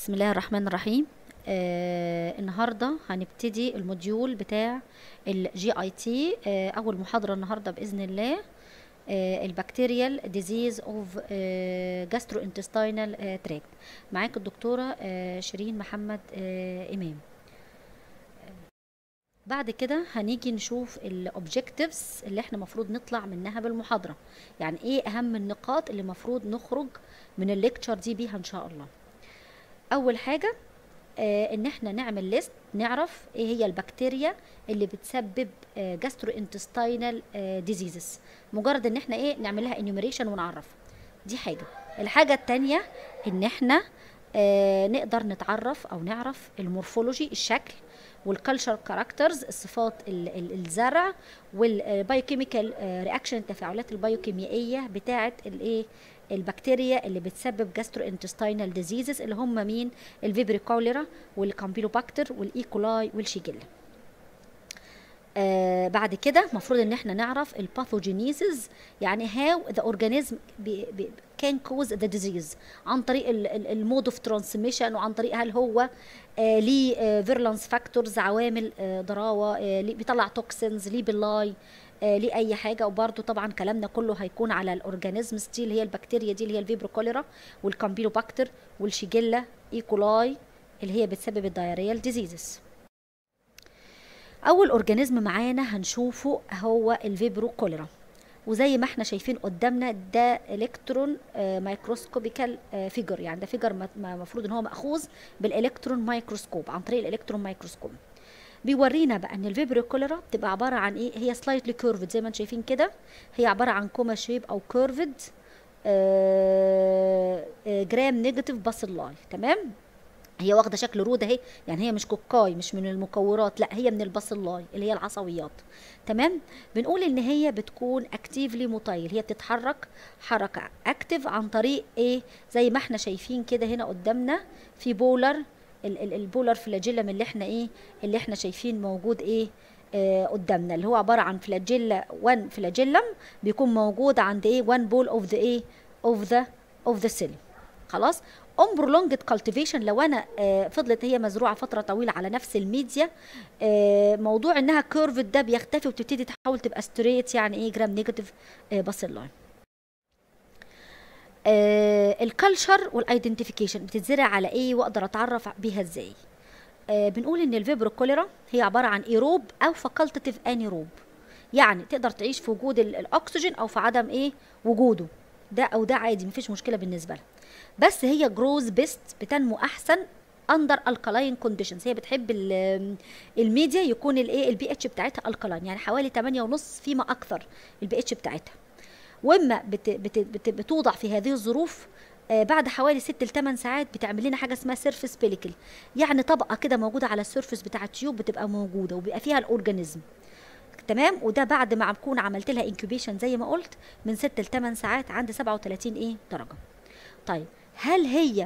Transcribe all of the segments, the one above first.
بسم الله الرحمن الرحيم آه النهارده هنبتدي الموديول بتاع الجي اي تي آه اول محاضره النهارده باذن الله آه البكتيريال ديزيز اوف جاسترو انتستينال تراكت معاك الدكتوره آه شيرين محمد آه امام بعد كده هنيجي نشوف الاوبجكتيفز اللي احنا المفروض نطلع منها بالمحاضره يعني ايه اهم النقاط اللي المفروض نخرج من الليكتشر دي بيها ان شاء الله اول حاجه آه ان احنا نعمل ليست نعرف ايه هي البكتيريا اللي بتسبب جاسترو انتستينال ديزيزز مجرد ان احنا ايه نعمل لها انيوميريشن ونعرف دي حاجه الحاجه التانية ان احنا آه نقدر نتعرف او نعرف المورفولوجي الشكل والكالتشر كاركترز الصفات الزرع والبايوكيميكال رياكشن التفاعلات البايوكيميائيه بتاعه الايه البكتيريا اللي بتسبب جاسترو انتستينال ديزيزز اللي هم مين الفيبري كوليرا والكامبيلوباكتر والايكولاي والشيجيلا آه بعد كده المفروض ان احنا نعرف الباثوجينيسيس يعني هاو ذا اورجانيزم كان كوز ذا ديزيز عن طريق المود اوف ترانسميشن وعن طريق هل هو آه ليه فيرلانس فاكتورز عوامل آه ضراوه آه بيطلع توكسينز ليه باللاي آه ليه اي حاجه وبرده طبعا كلامنا كله هيكون على الاورجانيزمز دي اللي هي البكتيريا دي اللي هي الفيبرو كوليرا والكامبيلوباكتر والشيجيلا ايكولاي اللي هي بتسبب الدايريال ديزيزز اول اورجانيزم معانا هنشوفه هو الفيبرو كوليرا وزي ما احنا شايفين قدامنا ده الكترون آه مايكروسكوبيكال آه فيجر يعني ده فيجر المفروض ان هو ماخوذ بالالكترون مايكروسكوب عن طريق الالكترون مايكروسكوب بيورينا بقى ان الفيبريو كوليرا بتبقى عباره عن ايه هي سلايتلي كيرفد زي ما انتم شايفين كده هي عباره عن كوما شيب او كيرفد آه جرام نيجاتيف باسيلاي تمام هي واخده شكل رود اهي يعني هي مش كوكاي مش من المكورات لا هي من الباسيلاي اللي هي العصويات تمام بنقول ان هي بتكون اكتيفلي موتايل هي بتتحرك حركه اكتيف عن طريق ايه زي ما احنا شايفين كده هنا قدامنا في بولر البولر فلاجيلم اللي احنا ايه اللي احنا شايفين موجود ايه آه قدامنا اللي هو عباره عن فلاجيلا 1 فلاجيلم بيكون موجود عند ايه 1 بول اوف ذا ايه اوف ذا اوف ذا سيل خلاص اون برولونجد كالتيفيشن لو انا آه فضلت هي مزروعه فتره طويله على نفس الميديا آه موضوع انها كيرفد ده بيختفي وتبتدي تحاول تبقى ستريت يعني ايه جرام نيجاتيف آه باسيلاي آه الكالتشر والايدنتيفيكيشن بتتزرع على ايه واقدر اتعرف بيها ازاي آه بنقول ان الفيبرو كوليرا هي عباره عن ايروب او فاكولتيف انيروب يعني تقدر تعيش في وجود الاكسجين او في عدم ايه وجوده ده او ده عادي مفيش مشكله بالنسبه لها بس هي جروز بيست بتنمو احسن اندر الكالاين كونديشنز هي بتحب الميديا يكون الايه البي اتش بتاعتها الكالاين يعني حوالي 8 ونص فيما اكثر البي اتش بتاعتها واما بت بت بت بتوضع في هذه الظروف آه بعد حوالي 6 ل 8 ساعات بتعمل لنا حاجه اسمها سيرفيس بيليكل يعني طبقه كده موجوده على السيرفيس بتاع التيوب بتبقى موجوده وبيبقى فيها الاورجانيزم تمام وده بعد ما اكون عملت لها انكوبيشن زي ما قلت من 6 ل 8 ساعات عند 37 ايه درجه طيب هل هي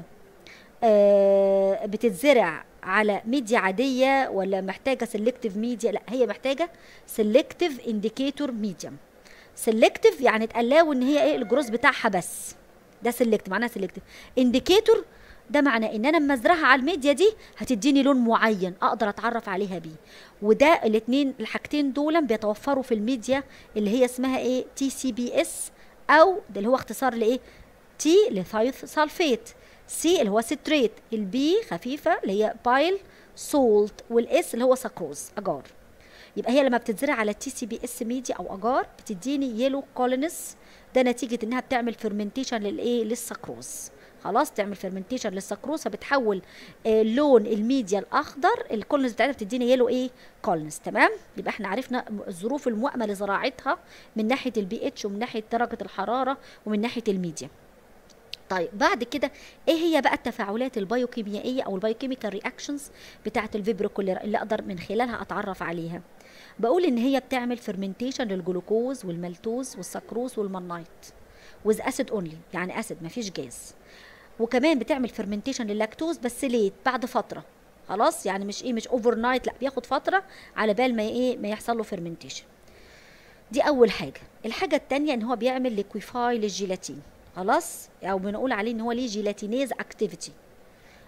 آه بتتزرع على ميديا عاديه ولا محتاجه سيلكتيف ميديا لا هي محتاجه سيلكتيف انديكيتور ميديوم سيلكتيف يعني تقلاو ان هي ايه الجروس بتاعها بس ده سيلكتيف معناها سيلكتيف انديكيتور ده معناه ان انا لما ازرعها على الميديا دي هتديني لون معين اقدر اتعرف عليها بيه وده الاثنين الحاجتين دول بيتوفروا في الميديا اللي هي اسمها ايه تي سي بي اس او ده اللي هو اختصار لايه تي لثايث سلفيت سي اللي هو ستريت البي خفيفه اللي هي بايل سولت والاس اللي هو سكروز اجار يبقى هي لما بتتزرع على تي سي بي اس ميديا او اجار بتديني يلو كولينس ده نتيجه انها بتعمل فيرمنتيشن للايه للسكروز خلاص تعمل فيرمنتيشن للسكروز فبتحول آه لون الميديا الاخضر الكولنس بتاعتها بتدينا يلو ايه كولنس تمام يبقى احنا عرفنا الظروف الموائمه لزراعتها من ناحيه البي اتش ومن ناحيه درجه الحراره ومن ناحيه الميديا طيب بعد كده ايه هي بقى التفاعلات البايوكيميائيه او البايوكيميكال رياكشنز بتاعه الفيبروكوليرا اللي اقدر من خلالها اتعرف عليها بقول ان هي بتعمل فيرمنتيشن للجلوكوز والمالتوز والسكروز والمنايت وذ اسيد اونلي يعني اسيد مفيش جاز وكمان بتعمل فيرمنتيشن للاكتوز بس ليت بعد فتره خلاص يعني مش ايه مش اوفر نايت لا بياخد فتره على بال ما ايه ما يحصل له فيرمنتيشن دي اول حاجه الحاجه الثانيه ان هو بيعمل ليكويفاي للجيلاتين خلاص او بنقول عليه ان هو ليه جيلاتينيز اكتيفيتي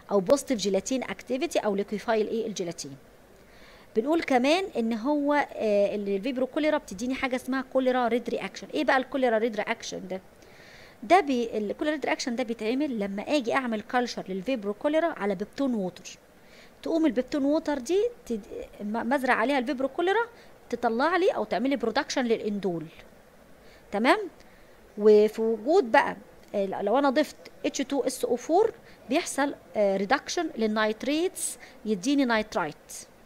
او بوزيتيف جيلاتين اكتيفيتي او ليكويفايل ايه الجيلاتين بنقول كمان ان هو آه الفيبرو كوليرا بتديني حاجه اسمها كوليرا ريد رياكشن ايه بقى الكوليرا ريد رياكشن ده ده بي الكوليرا ريد رياكشن ده بيتعمل لما اجي اعمل كالشر للفيبرو كوليرا على بيبتون ووتر تقوم البيبتون ووتر دي تد... مزرع عليها الفيبرو كوليرا تطلع لي او تعملي برودكشن للاندول تمام وفي وجود بقى لو انا ضفت H2SO4 بيحصل ريدكشن للنايتريتس يديني نايترايت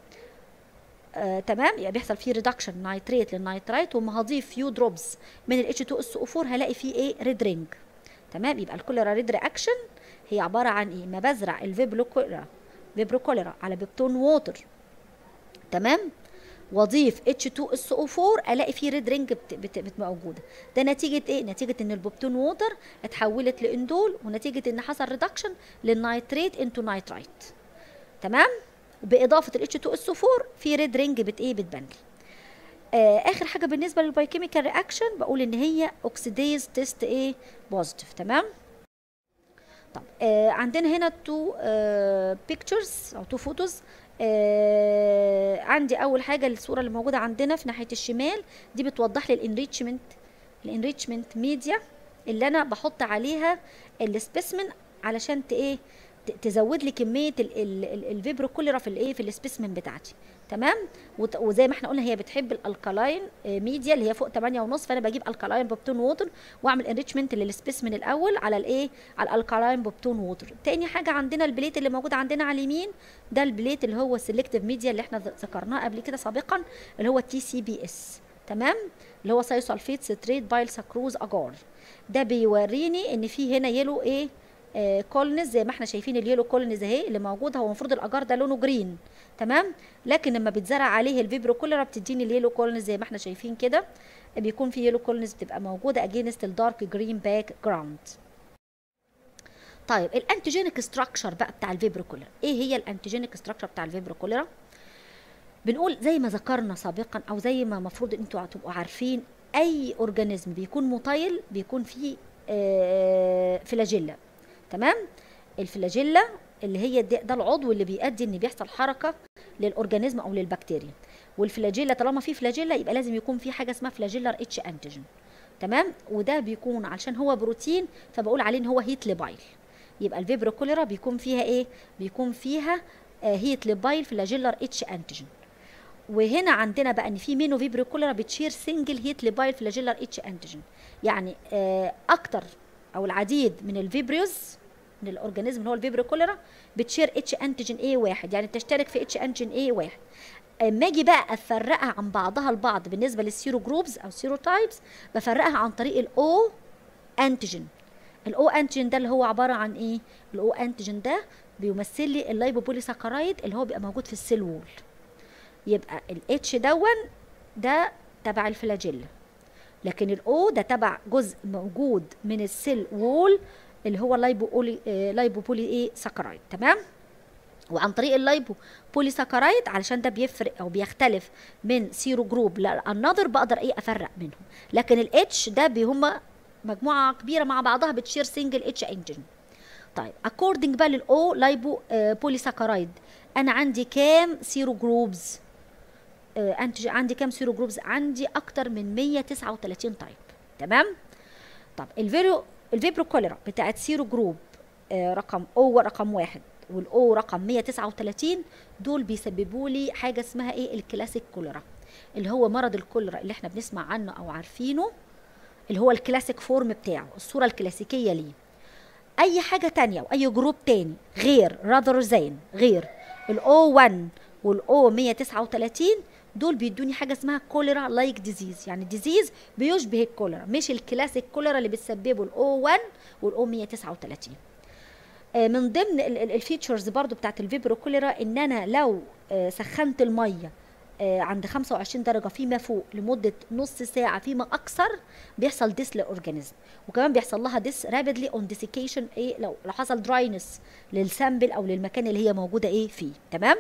آه، تمام يبقى بيحصل فيه ريدكشن نايتريت للنايترايت وما هضيف فيو دروبس من ال H2SO4 هلاقي فيه ايه ريد رينج تمام يبقى الكوليرا ريد رياكشن هي عباره عن ايه ما بزرع الفيبرو كوليرا فيبرو كوليرا على بيبتون ووتر تمام واضيف H2SO4 الاقي فيه ريد رينج بت بت بت موجوده ده نتيجه ايه نتيجه ان البوبتون ووتر اتحولت لاندول ونتيجه ان حصل ريدكشن للنايتريت انتو نايترايت تمام باضافه ال H2SO4 في ريد رينج بت ايه بتبان لي آه اخر حاجه بالنسبه للبايوكيميكال رياكشن بقول ان هي اوكسيديز تيست ايه بوزيتيف تمام طب آه عندنا هنا تو بيكتشرز او تو فوتوز آه عندي اول حاجه الصوره اللي موجوده عندنا في ناحيه الشمال دي بتوضح لي الانريتشمنت الانريتشمنت ميديا اللي انا بحط عليها السبيسمن علشان ت ايه تزود لي كميه الفيبرو كوليرا في الايه في السبيسمن بتاعتي تمام وزي ما احنا قلنا هي بتحب الالكالاين ميديا اللي هي فوق 8 ونص فانا بجيب الكالاين بوبتون ووتر واعمل انريتشمنت للسبيسمن الاول على الايه على الالكالاين بوبتون ووتر تاني حاجه عندنا البليت اللي موجود عندنا على اليمين ده البليت اللي هو السلكتيف ميديا اللي احنا ذكرناه قبل كده سابقا اللي هو التي سي بي اس تمام اللي هو سايوسالفيت ستريت بايل سكروز اجار ده بيوريني ان في هنا يلو ايه آه كولنز زي ما احنا شايفين اليلو كولنز اهي اللي موجود هو المفروض الاجار ده لونه جرين تمام لكن لما بيتزرع عليه الفيبرو كوليرا بتديني اليلو كولنز زي ما احنا شايفين كده بيكون في يلو كولنز بتبقى موجوده اجينست الدارك جرين باك جراوند طيب الانتيجينيك ستراكشر بقى بتاع الفيبرو كوليرا ايه هي الانتيجينيك ستراكشر بتاع الفيبرو كوليرا بنقول زي ما ذكرنا سابقا او زي ما المفروض انتوا هتبقوا عارفين اي اورجانيزم بيكون مطيل بيكون فيه آه فلاجيلا تمام الفلاجيلا اللي هي ده, ده العضو اللي بيؤدي ان بيحصل حركه للاورجانيزم او للبكتيريا والفلاجيلا طالما في فلاجيلا يبقى لازم يكون في حاجه اسمها فلاجيلر اتش انتيجين تمام وده بيكون علشان هو بروتين فبقول عليه ان هو هيت ليبايل يبقى الفيبرو كوليرا بيكون فيها ايه بيكون فيها آه هيت ليبايل فلاجيلر اتش انتيجين وهنا عندنا بقى ان في مينو فيبرو كوليرا بتشير سنجل هيت ليبايل فلاجيلر اتش انتيجين يعني آه اكتر او العديد من الفيبريوز من الاورجانيزم اللي هو الفيبرو كوليرا بتشير اتش انتيجين اي واحد يعني تشترك في اتش انتيجين اي واحد اما اجي بقى افرقها عن بعضها البعض بالنسبه للسيرو جروبز او سيرو تايبس بفرقها عن طريق الاو انتيجين الاو انتيجين ده اللي هو عباره عن ايه الاو انتيجين ده بيمثل لي اللايبوبوليساكرايد اللي هو بيبقى موجود في السيل وول يبقى الاتش دون ده تبع الفلاجيلا لكن الاو ده تبع جزء موجود من السيل وول اللي هو لايبو آه لايبو بولي ايه ساكرايد تمام وعن طريق اللايبو بولي ساكرايد علشان ده بيفرق او بيختلف من سيرو جروب لانذر بقدر ايه افرق منهم لكن الاتش ده هما مجموعه كبيره مع بعضها بتشير سنجل اتش انجن طيب اكوردنج بقى للاو لايبو آه بولي ساكرايد انا عندي كام سيرو جروبز آه انتج عندي كام سيرو جروبز عندي اكتر من 139 تايب تمام طب الفيرو الفيبرو كوليرا بتاعت سيرو جروب آه رقم او رقم واحد والاو رقم 139 دول بيسببوا لي حاجه اسمها ايه الكلاسيك كوليرا اللي هو مرض الكوليرا اللي احنا بنسمع عنه او عارفينه اللي هو الكلاسيك فورم بتاعه الصوره الكلاسيكيه ليه اي حاجه تانية واي جروب تاني غير rather than غير الاو 1 والاو 139 دول بيدوني حاجه اسمها كوليرا لايك ديزيز يعني ديزيز بيشبه الكوليرا مش الكلاسيك كوليرا اللي بتسببه الاو 1 والاو 139 من ضمن الفيتشرز برضو بتاعت الفيبرو كوليرا ان انا لو سخنت الميه عند 25 درجة فيما فوق لمدة نص ساعة فيما أكثر بيحصل ديس للأورجانيزم وكمان بيحصل لها ديس رابيدلي اون ديسيكيشن إيه لو لو حصل دراينس للسامبل أو للمكان اللي هي موجودة إيه فيه تمام؟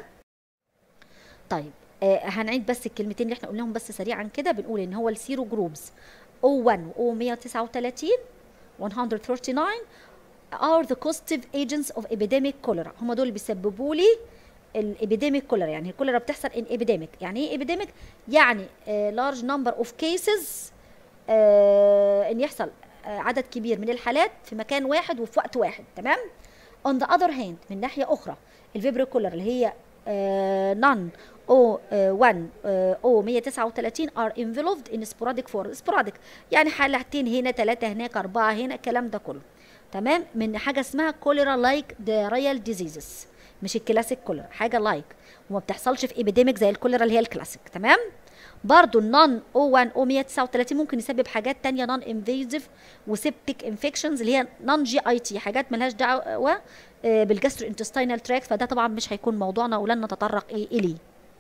طيب آه هنعيد بس الكلمتين اللي احنا قلناهم بس سريعا كده بنقول ان هو السيرو جروبز O1 و O139 139 are the causative agents of epidemic cholera هم دول اللي بيسببوا لي الابيديميك كوليرا يعني الكوليرا بتحصل ان ابيديميك يعني ايه ابيديميك يعني لارج نمبر اوف كيسز ان يحصل آه، عدد كبير من الحالات في مكان واحد وفي وقت واحد تمام on the other hand من ناحيه اخرى الفيبرو كولر اللي هي نون او 1 او 139 are enveloped in sporadic form sporadic يعني حالتين هنا ثلاثه هناك اربعه هنا الكلام ده كله تمام من حاجه اسمها كوليرا لايك diarrheal diseases مش الكلاسيك كوليرا حاجه لايك وما بتحصلش في ابيديميك زي الكوليرا اللي هي الكلاسيك تمام برضو النون او 1 او 139 ممكن يسبب حاجات تانية نون انفيزيف وسيبتيك انفكشنز اللي هي نون جي اي تي حاجات ملهاش دعوه آه، بالجاسترو انتستينال تراكت فده طبعا مش هيكون موضوعنا ولن نتطرق إيه اليه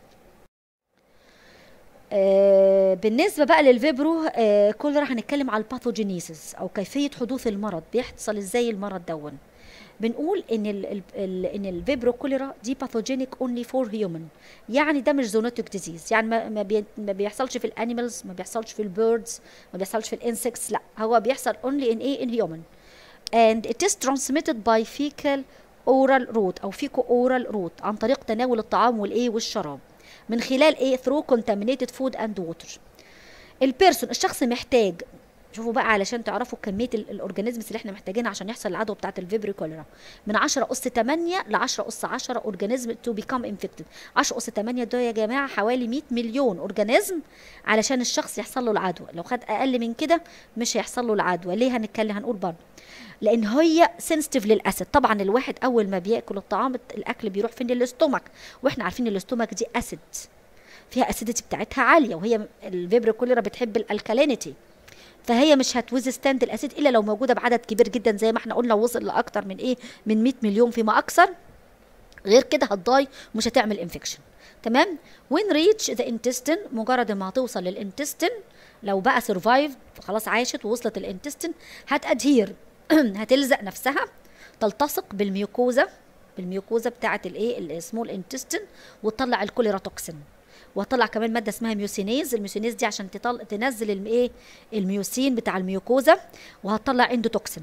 آه، بالنسبه بقى للفيبرو آه، كوليرا هنتكلم على الباثوجينيسيس او كيفيه حدوث المرض بيحصل ازاي المرض دون بنقول ان ال ال ال ان الفيبرو كوليرا دي باثوجينيك اونلي فور هيومن يعني ده مش زونوتيك ديزيز يعني ما ما, بي ما بيحصلش في الانيمالز ما بيحصلش في البيردز ما بيحصلش في الانسكتس لا هو بيحصل اونلي ان ايه ان هيومن and it is transmitted by fecal oral route او فيكو oral route عن طريق تناول الطعام والايه والشراب من خلال ايه through contaminated food and water البيرسون الشخص محتاج شوفوا بقى علشان تعرفوا كميه ال- الاورجانيزمز اللي احنا محتاجينها عشان يحصل العدوى بتاعه الفيبري كوليرا من 10 اس 8 ل 10 اس 10 اورجانيزم تو بيكام انفكتد 10 اس 8 دول يا جماعه حوالي 100 مليون اورجانيزم علشان الشخص يحصل له العدوى لو خد اقل من كده مش هيحصل له العدوى ليه هنتكلم هنقول برضه لان هي سنسيتيف للاسيد طبعا الواحد اول ما بياكل الطعام الاكل بيروح فين للاستومك واحنا عارفين الاستومك دي اسيد فيها اسيدتي بتاعتها عاليه وهي الفيبري كوليرا بتحب الالكالينيتي فهي مش هتوزستاند الاسيد الا لو موجوده بعدد كبير جدا زي ما احنا قلنا وصل لاكتر من ايه من 100 مليون فيما اكثر غير كده هتضاي ومش هتعمل انفكشن تمام وين ريتش ذا انتستين مجرد ما هتوصل للانتستين لو بقى سرفايف خلاص عاشت ووصلت الانتستين هتادهير هتلزق نفسها تلتصق بالميوكوزا بالميوكوزا بتاعه الايه السمول انتستين وتطلع الكوليرا توكسين وهطلع كمان ماده اسمها ميوسينيز الميوسينيز دي عشان تطل... تنزل الايه الميوسين بتاع الميوكوزا وهتطلع اندوتوكسين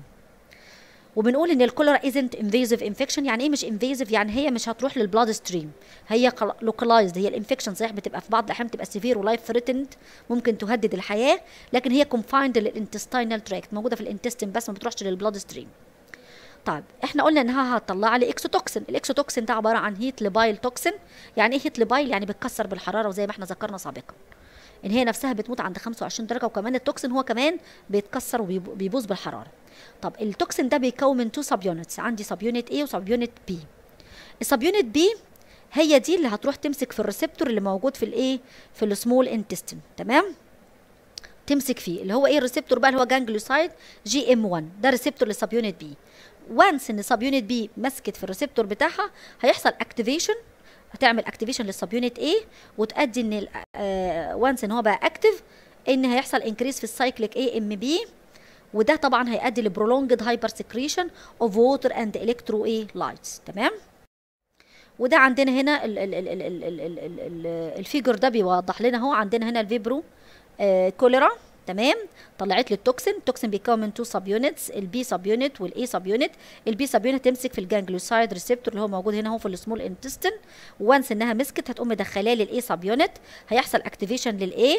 وبنقول ان الكوليرا ازنت انفيزيف انفكشن يعني ايه مش انفيزيف يعني هي مش هتروح للبلاد ستريم هي لوكلايزد هي الانفكشن صحيح بتبقى في بعض الاحيان بتبقى سيفير ولايف ثريتند ممكن تهدد الحياه لكن هي كونفايند للانتستينال تراكت موجوده في الانتستين بس ما بتروحش للبلاد ستريم طيب احنا قلنا انها هتطلع لي اكسوتوكسين الاكسوتوكسين ده عباره عن هيت لبايل توكسين يعني ايه هيت لبايل يعني بتكسر بالحراره وزي ما احنا ذكرنا سابقا ان هي نفسها بتموت عند 25 درجه وكمان التوكسين هو كمان بيتكسر وبيبوظ بالحراره طب التوكسين ده بيكون من تو سب يونتس عندي سب يونت A وسب يونت B السب يونت B هي دي اللي هتروح تمسك في الريسبتور اللي موجود في الايه في السمول انتستين تمام تمسك فيه اللي هو ايه الريسبتور بقى اللي هو جانجليوسايد جي ام 1 ده ريسبتور للسب يونت بي وانس ان السب يونت بي مسكت في الريسبتور بتاعها هيحصل اكتيفيشن هتعمل اكتيفيشن للسب يونت اي وتؤدي ان وانس ان هو بقى اكتف ان هيحصل انكريس في السايكليك اي ام بي وده طبعا هيؤدي لبرولونجد هايبر سكريشن اوف ووتر اند الكترو اي لايتس تمام وده عندنا هنا ال- ال- ال- ال- ال- ال- ال- ال- ال- الفيجر ده بيوضح لنا اهو عندنا هنا الفيبرو آه كوليرا تمام طلعت لي التوكسين التوكسين بيتكون من تو سب يونتس البي سب يونت والاي سب يونت البي سب يونت تمسك في الجانجلوسايد ريسبتور اللي هو موجود هنا اهو في السمول انتستين وانس انها مسكت هتقوم مدخلاه للاي سب يونت هيحصل اكتيفيشن للاي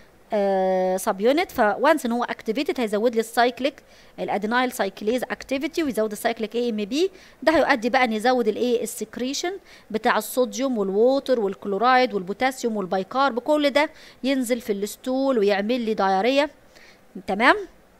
سب يونت فوانس ان هو اكتيفيتد هيزود لي السايكليك الادينايل سايكليز اكتيفيتي ويزود السايكليك اي ام بي ده هيؤدي بقى ان يزود الايه السكريشن بتاع الصوديوم والووتر والكلورايد والبوتاسيوم والبيكارب كل ده ينزل في الستول ويعمل لي دايريه تمام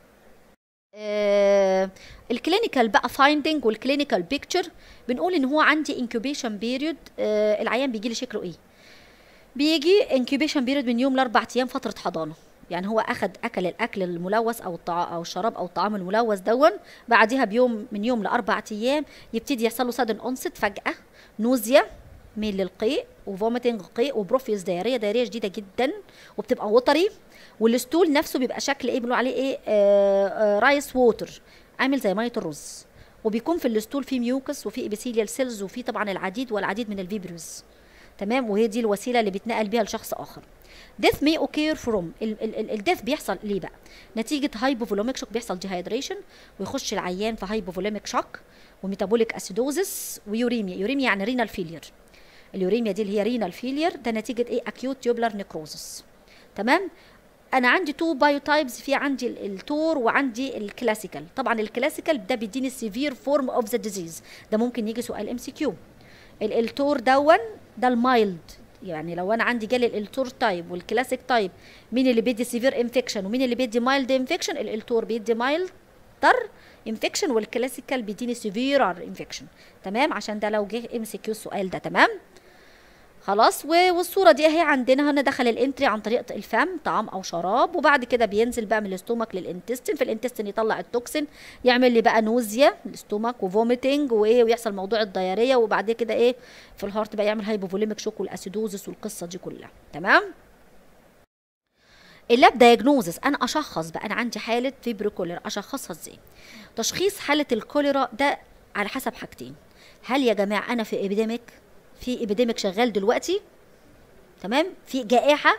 آه الكلينيكال بقى فايندنج والكلينيكال بيكتشر بنقول ان هو عندي انكوبيشن بيريود آه العيان بيجي لي شكله ايه بيجي انكيوبيشن بيريد من يوم لاربع ايام فتره حضانه يعني هو اخد اكل الاكل الملوث او الطع... او الشراب او الطعام الملوث دون بعدها بيوم من يوم لاربع ايام يبتدي يحصل له سادن اونست فجاه نوزيا ميل للقيء وفوميتنج قيء وبروفيوس دايريه دايريه شديده جدا وبتبقى وتري والستول نفسه بيبقى شكل ايه بنقول عليه ايه آه آه رايس ووتر عامل زي ميه الرز وبيكون في الستول فيه ميوكس وفيه ابيثيليال سيلز وفيه طبعا العديد والعديد من الفيبروز تمام وهي دي الوسيله اللي بيتنقل بيها لشخص اخر death may occur from الديث بيحصل ليه بقى نتيجه هايبوفولوميك شوك بيحصل ديهايدريشن ويخش العيان في هايبوفولوميك شوك وميتابوليك اسيدوزس ويوريميا يوريميا يعني رينال فيلير اليوريميا دي اللي هي رينال فيلير ده نتيجه ايه اكيوت تيوبلر نيكروزس تمام انا عندي تو بايو تايبس في عندي التور وعندي الكلاسيكال طبعا الكلاسيكال ده بيديني السيفير فورم اوف ذا ديزيز ده ممكن يجي سؤال ام سي كيو التور دون ده المايلد يعني لو انا عندي جالي الالتور تايب والكلاسيك تايب مين اللي بيدي سيفير انفكشن ومين اللي بيدي مايلد انفكشن الالتور بيدي مايلد تر انفكشن والكلاسيكال بيديني سيفيرر انفكشن تمام عشان ده لو جه ام سي كيو السؤال ده تمام خلاص والصوره دي اهي عندنا هنا دخل الانتري عن طريق الفم طعام او شراب وبعد كده بينزل بقى من الاستومك للانتستين في الانتستين يطلع التوكسين يعمل لي بقى نوزيا الاستومك وفوميتنج وايه ويحصل موضوع الدياريه وبعد كده ايه في الهارت بقى يعمل هايبوفوليميك شوك والاسيدوزس والقصه دي كلها تمام اللاب دايجنوزس انا اشخص بقى انا عندي حاله فيبرو كوليرا اشخصها ازاي تشخيص حاله الكوليرا ده على حسب حاجتين هل يا جماعه انا في ابيديميك في ايبيديميك شغال دلوقتي تمام في جائحه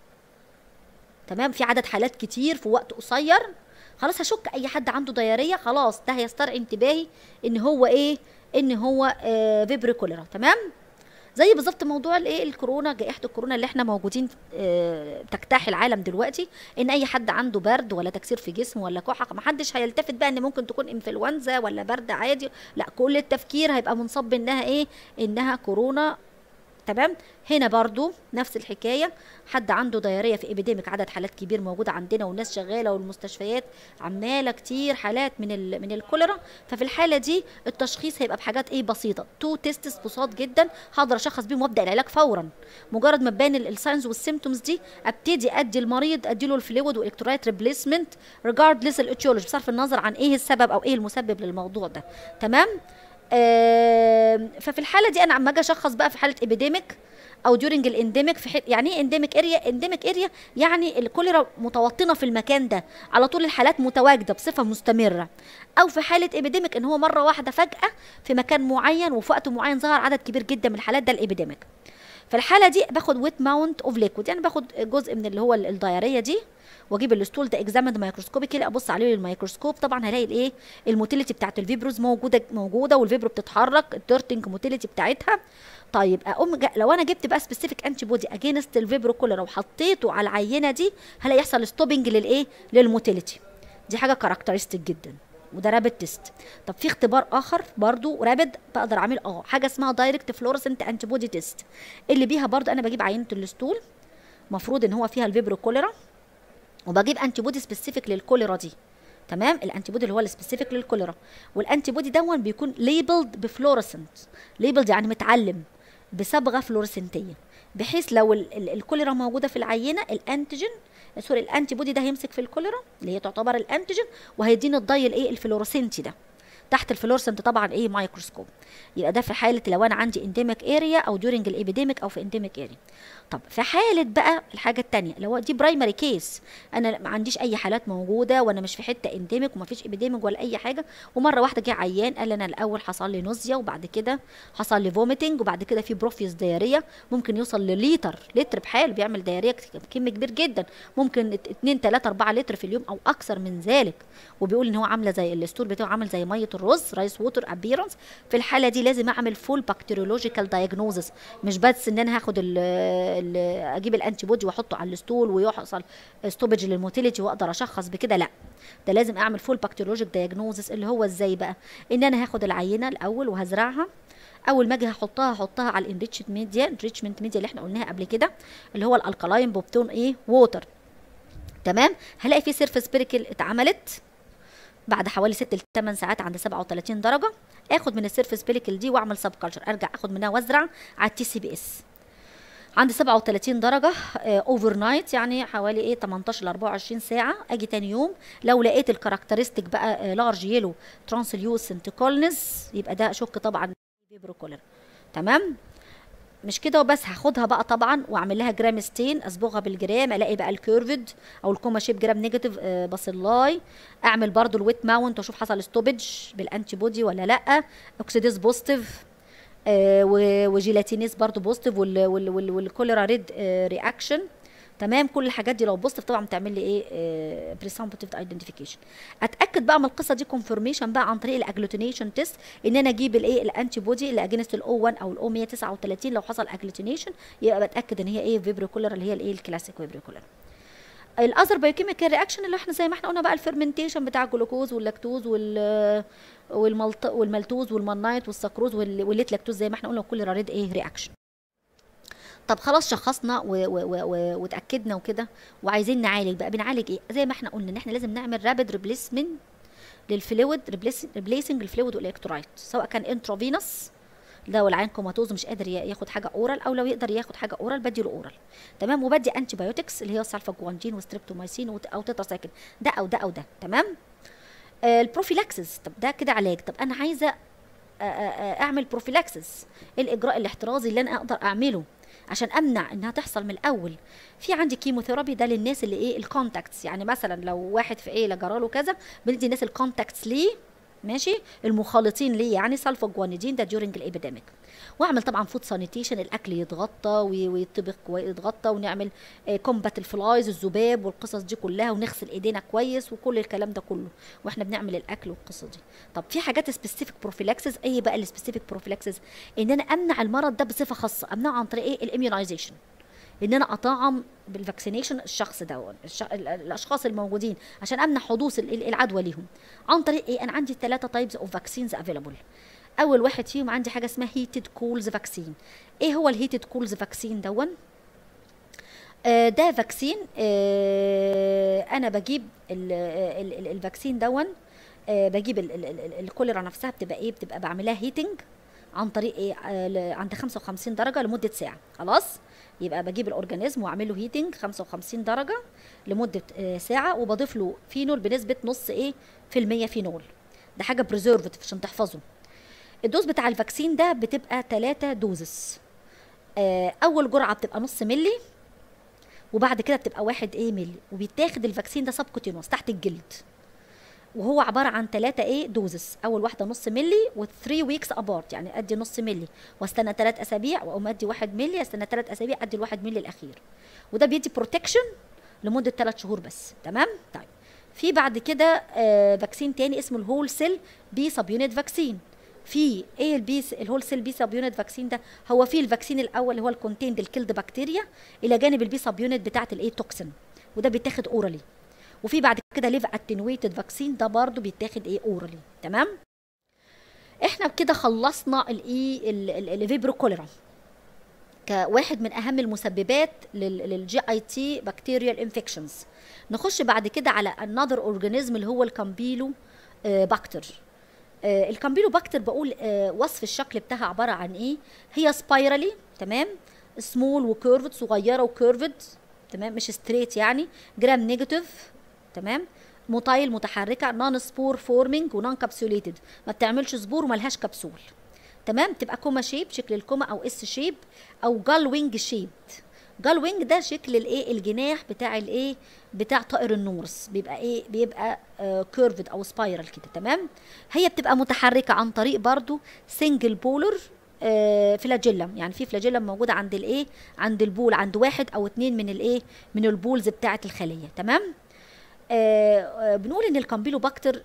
تمام في عدد حالات كتير في وقت قصير خلاص هشك اي حد عنده ضياريه خلاص ده هيسترعي انتباهي ان هو ايه ان هو آه فيبري كوليرا تمام زي بالظبط موضوع الايه الكورونا جائحه الكورونا اللي احنا موجودين آه تجتاح العالم دلوقتي ان اي حد عنده برد ولا تكسير في جسمه ولا كحه ما حدش هيلتفت بقى ان ممكن تكون انفلونزا ولا برد عادي لا كل التفكير هيبقى منصب انها ايه انها كورونا تمام هنا برضو نفس الحكايه حد عنده ضياريه في ابيديميك عدد حالات كبير موجوده عندنا والناس شغاله والمستشفيات عماله كتير حالات من ال من الكوليرا ففي الحاله دي التشخيص هيبقى بحاجات ايه بسيطه تو تيستس بساط جدا هقدر اشخص بيهم وابدا العلاج فورا مجرد ما تبان الساينز والسيمتومز دي ابتدي ادي المريض ادي له الفلويد والكترولايت ريبليسمنت ريجاردلس الاتيولوجي بصرف النظر عن ايه السبب او ايه المسبب للموضوع ده تمام آه ففي الحاله دي انا عم اجي اشخص بقى في حاله ابيديميك او ديورنج الانديميك في حل... يعني ايه انديميك اريا انديميك اريا يعني الكوليرا متوطنه في المكان ده على طول الحالات متواجده بصفه مستمره او في حاله ابيديميك ان هو مره واحده فجاه في مكان معين وفي وقت معين ظهر عدد كبير جدا من الحالات ده الابيديميك في الحاله دي باخد ويت ماونت اوف ليكويد يعني باخد جزء من اللي هو الدايريه دي واجيب الستول ده اكزامند مايكروسكوبيكلي ابص عليه بالميكروسكوب طبعا هلاقي الايه الموتيليتي بتاعت الفيبروز موجوده موجوده والفيبرو بتتحرك التيرتنج موتيليتي بتاعتها طيب اقوم جا لو انا جبت بقى سبيسيفيك انتي بودي اجينست الفيبرو كولر وحطيته على العينه دي هلاقي يحصل ستوبنج للايه للموتيليتي دي حاجه كاركترستيك جدا وده رابد تيست طب في اختبار اخر برضو رابد بقدر اعمل اه حاجه اسمها دايركت فلورسنت انتي بودي تيست اللي بيها برضو انا بجيب عينه الستول المفروض ان هو فيها الفيبرو كوليرا وبجيب انتي بودي سبيسيفيك للكوليرا دي تمام الانتي بودي اللي هو السبيسيفيك للكوليرا والانتي بودي دون بيكون ليبلد بفلورسنت ليبلد يعني متعلم بصبغه فلورسنتيه بحيث لو الكوليرا موجوده في العينه الانتيجين سوري الانتي بودي ده هيمسك في الكوليرا اللي هي تعتبر الانتيجين وهيديني الضي الايه الفلورسنتي ده تحت الفلورسنت طبعا ايه مايكروسكوب يبقى ده في حاله لو انا عندي انديميك اريا او ديورنج الابيديميك او في انديميك اريا طب في حاله بقى الحاجه الثانيه لو دي برايمري كيس انا ما عنديش اي حالات موجوده وانا مش في حته انديميك وما فيش ابيديميك ولا اي حاجه ومره واحده جه عيان قال انا الاول حصل لي نوزيا وبعد كده حصل لي فوميتنج وبعد كده في بروفيوس دياريه ممكن يوصل لليتر لتر بحال بيعمل دياريه كم كبير جدا ممكن 2 3 4 لتر في اليوم او اكثر من ذلك وبيقول ان هو عامله زي الستور بتاعه عامل زي ميه الرز رايس ووتر ابيرنس في الحاله دي لازم اعمل فول بكتيريولوجيكال دايجنوزس مش بس ان انا هاخد ال ال اجيب الانتي بودي واحطه على الستول ويحصل ستوبج للموتيليتي واقدر اشخص بكده لا ده لازم اعمل فول بكتيريولوجيك دايجنوزس اللي هو ازاي بقى ان انا هاخد العينه الاول وهزرعها اول ما اجي هحطها هحطها على الانريتشد ميديا انريتشمنت ميديا اللي احنا قلناها قبل كده اللي هو الالكالاين بوبتون ايه ووتر تمام هلاقي في سيرفيس بيريكل اتعملت بعد حوالي 6 ل 8 ساعات عند 37 درجه اخد من السيرفيس بيليكل دي واعمل سب كلتشر ارجع اخد منها وازرع على التي سي بي اس عند 37 درجة اوفر نايت يعني حوالي ايه 18 ل 24 ساعة اجي تاني يوم لو لقيت الكاركترستيك بقى لارج يلو ترانسليوسنت كولنس يبقى ده اشك طبعا فيبرو كولر تمام مش كده وبس هاخدها بقى طبعا واعمل لها جرام ستين اصبغها بالجرام الاقي بقى الكيرفد او الكوما شيب جرام نيجاتيف آه باسيلاي اعمل برضو الويت ماونت واشوف حصل ستوبج بالانتي بودي ولا لا اوكسيديز بوزيتيف آه و- وجيلاتينيز برضو بوزيتيف وال- وال- وال- والكوليرا ريد رياكشن تمام كل الحاجات دي لو بوزيتيف طبعا بتعمل لي ايه بريسامبتيف ايدنتيفيكيشن اتاكد بقى من القصه دي كونفirmation بقى عن طريق الاجلوتينيشن تيست ان انا اجيب الايه الانتي بودي اللي اجينست الاو 1 او الاو 139 لو حصل اجلوتينيشن يبقى بتاكد ان هي ايه فيبريكولر اللي هي الايه الكلاسيك فيبريكولر الاذر بايوكيميكال رياكشن اللي احنا زي ما احنا قلنا بقى الفيرمنتيشن بتاع الجلوكوز واللاكتوز وال والملط والمالتوز والمانايت والسكروز وال- والليت لاكتوز زي ما احنا قلنا كل راريد ايه رياكشن طب خلاص شخصنا و- و- و- و- واتاكدنا وكده وعايزين نعالج بقى بنعالج ايه زي ما احنا قلنا ان احنا لازم نعمل رابيد ريبليسمنت للفلويد ريبليسنج الفلويد والالكترولايت سواء كان انترافينوس ده والعين كوماتوز مش قادر يا- ياخد حاجه اورال او لو يقدر ياخد حاجه اورال بدي له اورال تمام وبدي انتي بايوتكس اللي هي سلفاجوانجين وستريبتومايسين وت- او تتراسايكل ده او ده او ده تمام آه البروفيلاكسس طب ده كده علاج طب انا عايزه آه، آه، آه، اعمل بروفيلاكسس ايه الاجراء الاحترازي اللي انا اقدر اعمله عشان امنع انها تحصل من الاول في عندي كيموثيرابي ده للناس اللي ايه الكونتاكتس يعني مثلا لو واحد في ايه جراله كذا بندي الناس الكونتاكتس ليه ماشي المخالطين ليه يعني سلفاجوانيدين ده ديورنج الابيديميك واعمل طبعا فود سانيتيشن الاكل يتغطى وي- ويطبخ ويتغطى ونعمل كومبات الفلايز الذباب والقصص دي كلها ونغسل ايدينا كويس وكل الكلام ده كله واحنا بنعمل الاكل والقصص دي طب في حاجات سبيسيفيك بروفيلاكسز ايه بقى السبيسيفيك بروفيلاكسز ان انا امنع المرض ده بصفه خاصه امنعه عن طريق ايه الاميونايزيشن ان انا اطعم بالفاكسينيشن الشخص ده الش... ال- الاشخاص الموجودين عشان امنع حدوث ال- ال- العدوى ليهم عن طريق ايه انا عندي ثلاثه تايبز اوف فاكسينز افيلابل اول واحد فيهم عندي حاجه اسمها هيتد كولز فاكسين ايه هو الهيتد كولز فاكسين دون آه، ده فاكسين آه، انا بجيب ال- ال- ال- الفاكسين دون آه، بجيب ال- ال- ال- الكوليرا نفسها بتبقى ايه بتبقى بعملها هيتنج عن طريق ايه آه، ل- عند 55 درجه لمده ساعه خلاص يبقى بجيب الاورجانيزم واعمل له هيتنج 55 درجه لمده آه، ساعه وبضيف له فينول بنسبه نص ايه في المية فينول ده حاجه بريزرفد عشان تحفظه الدوز بتاع الفاكسين ده بتبقى 3 دوزس آه، اول جرعه بتبقى نص ملي وبعد كده بتبقى واحد ايه ملي وبيتاخد الفاكسين ده سبكوتينوس تحت الجلد وهو عباره عن 3 ايه دوزس اول واحده نص ملي و3 ويكس ابارت يعني ادي نص ملي واستنى 3 اسابيع واقوم ادي 1 ملي استنى 3 اسابيع ادي الواحد ملي الاخير وده بيدي بروتكشن لمده 3 شهور بس تمام طيب في بعد كده آه فاكسين تاني اسمه الهول سيل بي سب يونت فاكسين في ايه البي الهول سيل بي سب يونت فاكسين ده هو فيه الفاكسين الاول اللي هو الكونتيند الكيلد بكتيريا الى جانب البي سب يونت بتاعه الايه توكسين وده بيتاخد اورالي وفي بعد كده ليف اتنويتد فاكسين ده برضو بيتاخد ايه اورالي تمام احنا بكده خلصنا الايه الفيبرو كوليرا كواحد من اهم المسببات للجي اي تي بكتيريال انفكشنز نخش بعد كده على another اورجانيزم اللي هو الكامبيلو آه، باكتر آه، الكامبيلو باكتر بقول آه، وصف الشكل بتاعها عباره عن ايه هي سبايرالي تمام سمول وكيرفد صغيره وكيرفد تمام مش ستريت يعني جرام نيجاتيف تمام موتايل متحركه نون سبور فورمينج ونون كابسوليتد ما بتعملش سبور وملهاش كبسول تمام تبقى كوما شيب شكل الكوما او اس شيب او جال وينج شيب جال وينج ده شكل الايه الجناح بتاع الايه بتاع طائر النورس بيبقى ايه بيبقى كيرفد او سبايرال كده تمام هي بتبقى متحركه عن طريق برضو سنجل بولر فلاجيلم يعني في فلاجيلم موجوده عند الايه عند البول عند واحد او اتنين من الايه من البولز بتاعه الخليه تمام آه آه، بنقول ان الكامبيلوباكتر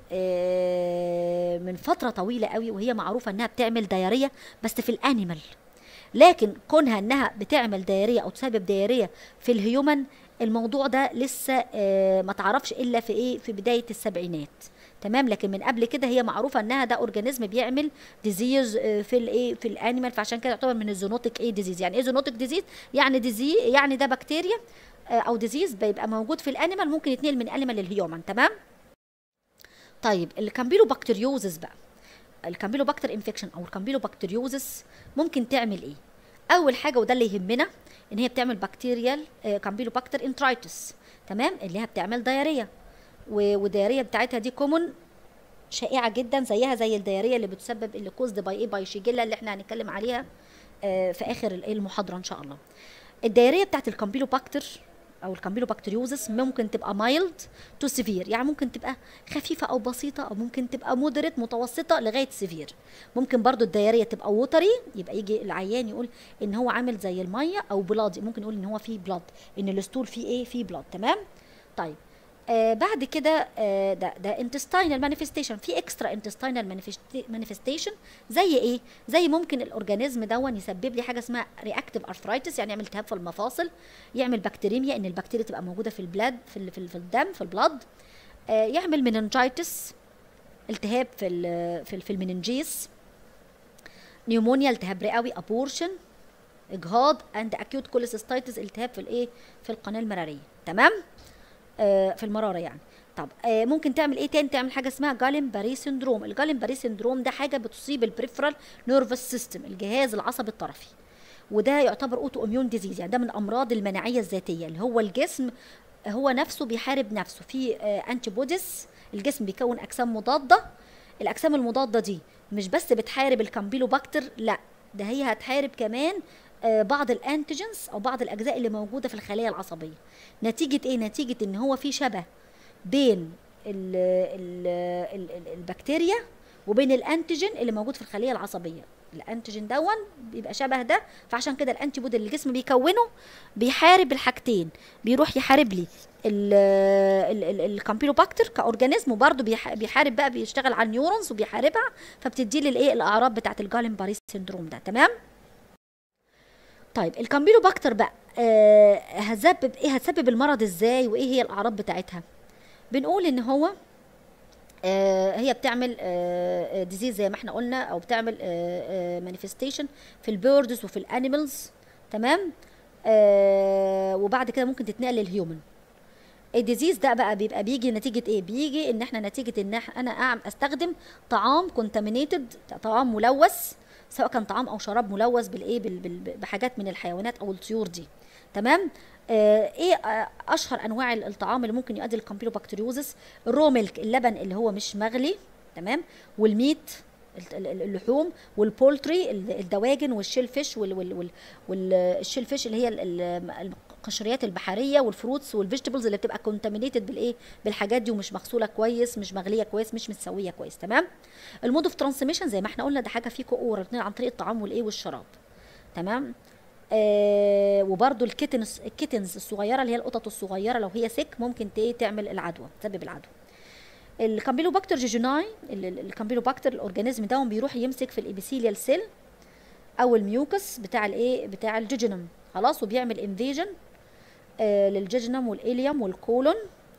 آه من فتره طويله قوي وهي معروفه انها بتعمل دياريه بس في الانيمال لكن كونها انها بتعمل دياريه او تسبب دياريه في الهيومن الموضوع ده لسه آه ما تعرفش الا في ايه في بدايه السبعينات تمام لكن من قبل كده هي معروفه انها ده اورجانيزم بيعمل ديزيز في الايه في الانيمال فعشان كده يعتبر من الزونوتيك ايه ديزيز يعني ايه زونوتيك ديزيز يعني ديزي يعني ده بكتيريا آه، او ديزيز بيبقى موجود في الانيمال ممكن يتنقل من انيمال للهيومن تمام طيب الكامبيلو بكتيريوزس بقى الكامبيلو باكتر انفكشن او الكامبيلو بكتيريوزس ممكن تعمل ايه اول حاجه وده اللي يهمنا ان هي بتعمل بكتيريال كامبيلو باكتر انترايتس تمام اللي هي بتعمل دياريه و- والدياريه بتاعتها دي كومون شائعه جدا زيها زي الدياريه اللي بتسبب اللي كوزد باي ايه باي شيجيلا اللي احنا هنتكلم عليها آه، في اخر ال- المحاضره ان شاء الله الدياريه بتاعت الكامبيلو باكتر او الكامبيلوبكتيريوزس ممكن تبقى مايلد تو سيفير يعني ممكن تبقى خفيفه او بسيطه او ممكن تبقى مودريت متوسطه لغايه سيفير ممكن برضو الدياريه تبقى ووتري يبقى يجي العيان يقول ان هو عامل زي الميه او بلاد ممكن يقول ان هو فيه بلاد ان الستول فيه ايه فيه بلاد تمام طيب آه بعد كده آه ده ده intestinal manifestation في اكسترا intestinal manifestation زي ايه زي ممكن الاورجانيزم دون يسبب لي حاجه اسمها رياكتيف ارثرايتس يعني يعمل التهاب في المفاصل يعمل بكتيريميا ان البكتيريا تبقى موجوده في البلاد في ال- في, ال- في الدم في البلاد آه يعمل مننجايتس التهاب في ال في, ال في المننجيس نيومونيا التهاب رئوي ابورشن اجهاض اند اكيوت كوليسيستايتس التهاب في الايه في القناه المراريه تمام آه، في المراره يعني طب آه، ممكن تعمل ايه تاني تعمل حاجه اسمها جالين باري سندروم الجالين باري سندروم ده حاجه بتصيب البريفرال نيرفس سيستم الجهاز العصبي الطرفي وده يعتبر اوتو اميون ديزيز يعني ده من امراض المناعيه الذاتيه اللي هو الجسم هو نفسه بيحارب نفسه في انتي بوديز الجسم بيكون اجسام مضاده الاجسام المضاده دي مش بس بتحارب الكامبيلوباكتر لا ده هي هتحارب كمان آه، بعض الانتيجنز او بعض الاجزاء اللي موجوده في الخلايا العصبيه نتيجه ايه نتيجه ان هو في شبه بين ال ال ال ال البكتيريا وبين الانتيجين اللي موجود في الخليه العصبيه الانتيجين دون بيبقى شبه ده فعشان كده الانتي بودي اللي الجسم بيكونه بيحارب الحاجتين بيروح يحارب لي الكامبيلوباكتر كاورجانيزم وبرده بيحارب بقى بيشتغل على النيورونز وبيحاربها فبتدي لي الايه الاعراض بتاعت الجالين باري سيندروم ده تمام طيب الكامبيلوباكتر بقى آه هتسبب ايه هتسبب المرض ازاي وايه هي الاعراض بتاعتها بنقول ان هو آه هي بتعمل آه ديزيز زي ما احنا قلنا او بتعمل مانيفستيشن في البيردز وفي الانيمالز تمام آه وبعد كده ممكن تتنقل للهيومن الديزيز ده بقى بيبقى بيجي نتيجة ايه بيجي ان احنا نتيجة ان إح- انا أعم استخدم طعام كونتامينيتد طعام ملوث سواء كان طعام او شراب ملوث بالايه بال- بال- بحاجات من الحيوانات او الطيور دي تمام آه ايه آه اشهر انواع ال- الطعام اللي ممكن يؤدي للكامبيلوبكتيريوزس الرو ميلك اللبن اللي هو مش مغلي تمام والميت الت- ال- ال- اللحوم والبولتري ال- الدواجن والشيل فيش وال وال وال والشيل فيش اللي هي ال- ال- القشريات البحريه والفروتس والفيجيتابلز اللي بتبقى كونتامينيتد بالايه بالحاجات دي ومش مغسوله كويس مش مغليه كويس مش متسويه كويس تمام المود اوف ترانسميشن زي ما احنا قلنا ده حاجه فيه كؤور اتنين عن طريق الطعام والايه والشراب تمام آه وبرده الكيتنز الكيتنز الصغيره اللي هي القطط الصغيره لو هي سك ممكن ت- إيه تعمل العدوى تسبب العدوى الكامبيلوباكتر جيجوناي ال- ال- الكامبيلوباكتر الاورجانيزم ده بيروح يمسك في الابيثيليال سيل او الميوكس بتاع الايه بتاع الجيجنم خلاص وبيعمل انفيجن آه للجيجنم والاليوم والكولون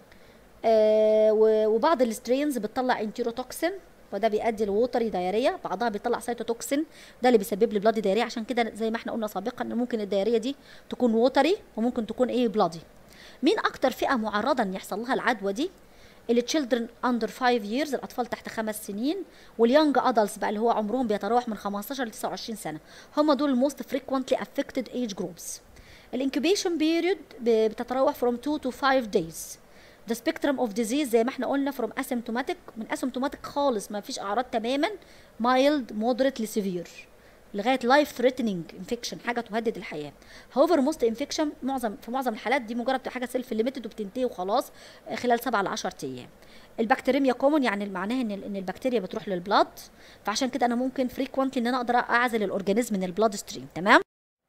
آه و- وبعض السترينز بتطلع انتيروتوكسين وده بيؤدي لوتري دايريه بعضها بيطلع سيتوتوكسين ده اللي بيسبب لي بلادي دايريه عشان كده زي ما احنا قلنا سابقا ان ممكن الدايريه دي تكون وتري وممكن تكون ايه بلادي مين اكتر فئه معرضه ان يحصل لها العدوى دي اللي تشيلدرن اندر 5 ييرز الاطفال تحت خمس سنين واليونج ادلتس بقى اللي هو عمرهم بيتراوح من 15 ل 29 سنه هم دول الموست فريكوينتلي افكتد ايج جروبس الانكوبيشن بيريود بتتراوح from 2 to 5 days the spectrum of disease زي ما احنا قلنا from asymptomatic من asymptomatic خالص ما فيش اعراض تماما mild moderate ل severe لغايه life threatening infection حاجه تهدد الحياه however most infection معظم في معظم الحالات دي مجرد بتبقى حاجه سيلف ليميتد وبتنتهي وخلاص خلال 7 ل 10 ايام البكتيريميا كومون يعني معناها ان ان البكتيريا بتروح للبلاد فعشان كده انا ممكن فريكوينتلي ان انا اقدر اعزل الاورجانيزم من البلاد ستريم تمام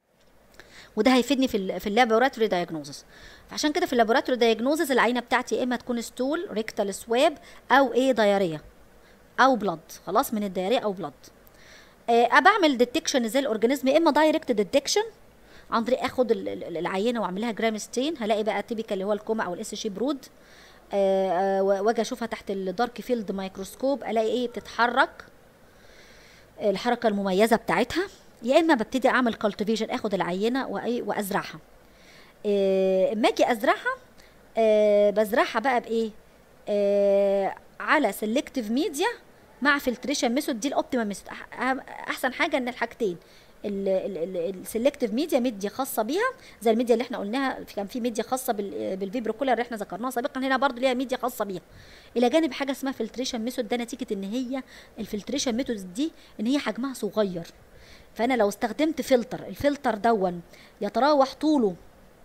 وده هيفيدني في ال في اللابوراتوري دايجنوزس فعشان كده في اللابوراتوري دايجنوزس العينه بتاعتي يا اما تكون ستول ريكتال سواب او ايه دايريه او بلاد خلاص من الدايريه او بلاد آه بعمل ديتكشن زي الاورجانيزم يا اما دايركت ديتكشن عن طريق اخد ال- ال- العينه واعمل لها جرام ستين هلاقي بقى تيبيكال اللي هو الكوما او الاس شي برود آه، آه، واجي اشوفها تحت الدارك فيلد مايكروسكوب الاقي ايه بتتحرك الحركه المميزه بتاعتها يا اما ببتدي اعمل كالتيفيشن اخد العينه وإيه وازرعها آه، اما اجي ازرعها آه، بزرعها بقى بايه آه، على سيلكتيف ميديا مع فلتريشن ميثود دي الاوبتيمال ميثود احسن حاجه ان الحاجتين السلكتيف ميديا ميديا خاصه بيها زي الميديا اللي احنا قلناها في- كان في ميديا خاصه بال- بالفيبرو كولر اللي احنا ذكرناها سابقا هنا برضو ليها ميديا خاصه بيها الى جانب حاجه اسمها فلتريشن ميثود ده نتيجه ان هي الفلتريشن ميثود دي ان هي حجمها صغير فانا لو استخدمت فلتر الفلتر دون يتراوح طوله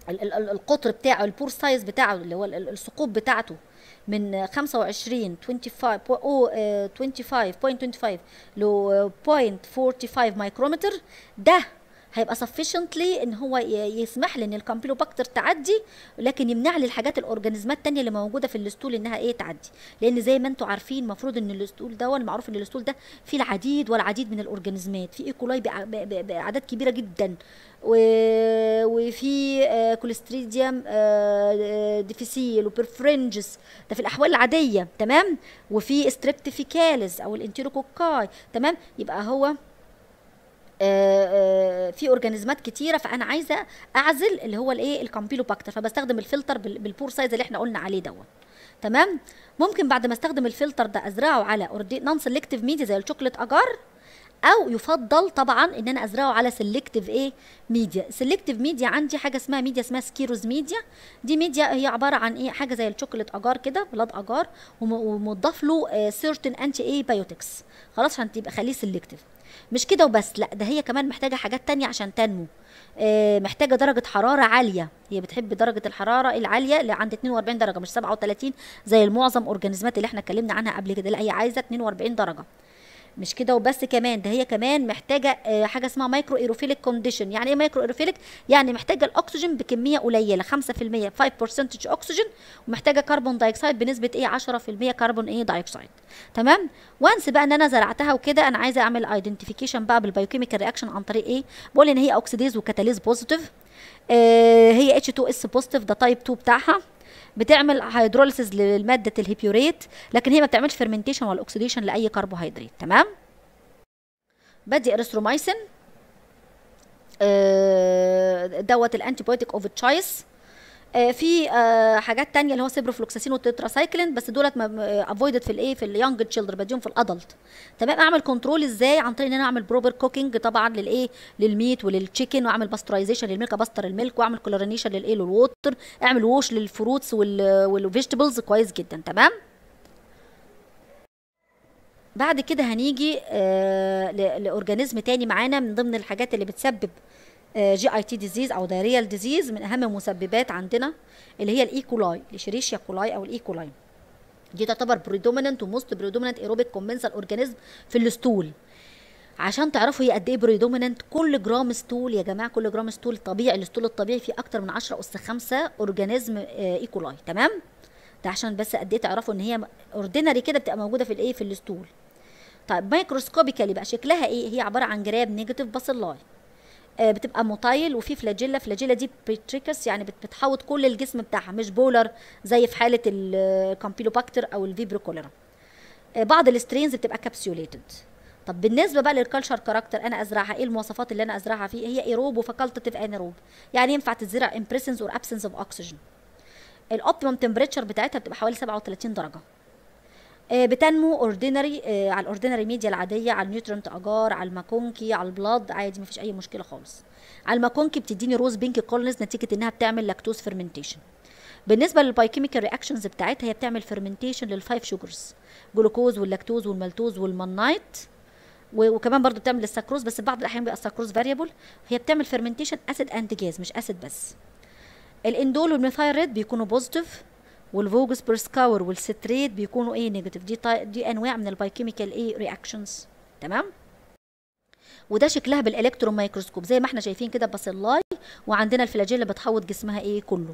ال- ال- ال- القطر بتاعه البور سايز بتاعه اللي هو ال- ال- الثقوب بتاعته من 25 25 بو- أو، آه، 25.25 ل 0.45 مايكرومتر ده هيبقى sufficiently ان هو ي- يسمح لي ان الكامبيلوباكتر تعدي لكن يمنع لي الحاجات الاورجانيزمات التانية اللي موجوده في الاسطول انها ايه تعدي لان زي ما انتم عارفين المفروض ان الاسطول ده المعروف ان الاسطول ده فيه العديد والعديد من الاورجانيزمات في ايكولاي بأع- ب- ب- باعداد كبيره جدا و... وفي آه، كوليستريديوم آه، آه، ديفيسيل وبرفرنجس ده في الاحوال العاديه تمام وفي ستريبتيفيكاليس او الانتيروكوكاي تمام يبقى هو آه، آه، في اورجانيزمات كتيره فانا عايزه اعزل اللي هو الايه الكامبيلوباكتر فبستخدم الفلتر بال- بالبور سايز اللي احنا قلنا عليه دوت تمام ممكن بعد ما استخدم الفلتر ده ازرعه على نون سيلكتيف ميديا زي الشوكليت اجار او يفضل طبعا ان انا ازرعه على سيلكتيف ايه ميديا سيلكتيف ميديا عندي حاجه اسمها ميديا اسمها سكيروز ميديا دي ميديا هي عباره عن ايه حاجه زي الشوكليت اجار كده بلاد اجار وم- ومضاف له سيرتن انتي ايه بايوتكس خلاص عشان تبقى خليه سيلكتيف مش كده وبس لا ده هي كمان محتاجه حاجات تانية عشان تنمو آه، محتاجه درجه حراره عاليه هي بتحب درجه الحراره العاليه اللي عند 42 درجه مش 37 زي المعظم اورجانيزمات اللي احنا اتكلمنا عنها قبل كده لا هي عايزه 42 درجه مش كده وبس كمان ده هي كمان محتاجه آه، حاجه اسمها مايكرو ايروفيليك كونديشن يعني ايه مايكرو ايروفيليك يعني محتاجه الاكسجين بكميه قليله 5% 5% اكسجين ومحتاجه كربون دايوكسيد بنسبه ايه 10% كربون ايه دايوكسيد تمام وانس بقى ان انا زرعتها وكده انا عايزه اعمل ايدنتيفيكيشن بقى بالبايوكيميكال رياكشن عن طريق ايه بقول ان هي اوكسيديز وكاتاليز بوزيتيف آه هي اتش 2 اس بوزيتيف ده تايب 2 بتاعها بتعمل هيدروليسيس لماده الهيبيوريت لكن هي ما بتعملش فيرمنتيشن ولا اوكسيديشن لاي كربوهيدرات تمام بدي اريثرومايسين آه، دوت الانتي بايوتيك اوف تشايس في آه، حاجات تانية اللي هو سيبروفلوكساسين والتتراسايكلين بس دولت افويدد في الايه في اليونج تشيلدر بديهم في الادلت تمام اعمل كنترول ازاي عن طريق ان انا اعمل بروبر كوكينج طبعا للايه للميت وللتشيكن واعمل باسترايزيشن للميلك ابستر الميلك واعمل كلورينيشن للايه للووتر اعمل ووش للفروتس والفيجيتابلز كويس جدا تمام بعد كده هنيجي آه ل- لاورجانيزم تاني معانا من ضمن الحاجات اللي بتسبب جي اي تي ديزيز او دايريال ديزيز من اهم المسببات عندنا اللي هي الايكولاي الشريشيا كولاي او الايكولاي دي تعتبر بريدوميننت وموست بريدوميننت ايروبيك كومنسال اورجانيزم في الستول عشان تعرفوا هي قد ايه بريدوميننت كل جرام ستول يا جماعه كل جرام ستول طبيعي الستول الطبيعي فيه اكتر من 10 اس 5 اورجانيزم آه، ايكولاي تمام ده عشان بس قد ايه تعرفوا ان هي اوردينري كده بتبقى موجوده في الايه في الستول طيب مايكروسكوبيكالي بقى شكلها ايه هي عباره عن جراب نيجاتيف باسيلاي آه، بتبقى موتايل وفي فلاجيلا فلاجيلا دي بيتريكس يعني بت- بتحوط كل الجسم بتاعها مش بولر زي في حاله الكامبيلوباكتر او الفيبرو كوليرا آه، بعض السترينز بتبقى كابسيوليتد طب بالنسبه بقى للكالتشر كاركتر انا ازرعها ايه المواصفات اللي انا ازرعها فيه هي ايروب وفاكولتيف انيروب يعني ينفع تتزرع ان بريسنس اور ابسنس اوف اوكسجين الاوبتيمم تمبريتشر بتاعتها بتبقى حوالي 37 درجه آه، بتنمو اوردينري على الاوردينري ميديا العاديه على النيوترنت اجار على الماكونكي على البلاد عادي مفيش اي مشكله خالص على الماكونكي بتديني روز بينك كولنز نتيجه انها بتعمل لاكتوز فيرمنتيشن بالنسبه للبايكيميكال رياكشنز بتاعتها هي بتعمل فيرمنتيشن للفايف شوجرز جلوكوز واللاكتوز والمالتوز والمانايت و- وكمان برضو بتعمل السكروز بس بعض الاحيان بيبقى السكروز فاريبل هي بتعمل فيرمنتيشن اسيد اند جاز مش اسيد بس الاندول والميثايريد بيكونوا بوزيتيف والفوجس برسكاور والستريت بيكونوا ايه نيجاتيف دي طي... دي انواع من البايكيميكال ايه رياكشنز تمام وده شكلها بالالكترون مايكروسكوب زي ما احنا شايفين كده باسيلاي وعندنا الفلاجيلا بتحوط جسمها ايه كله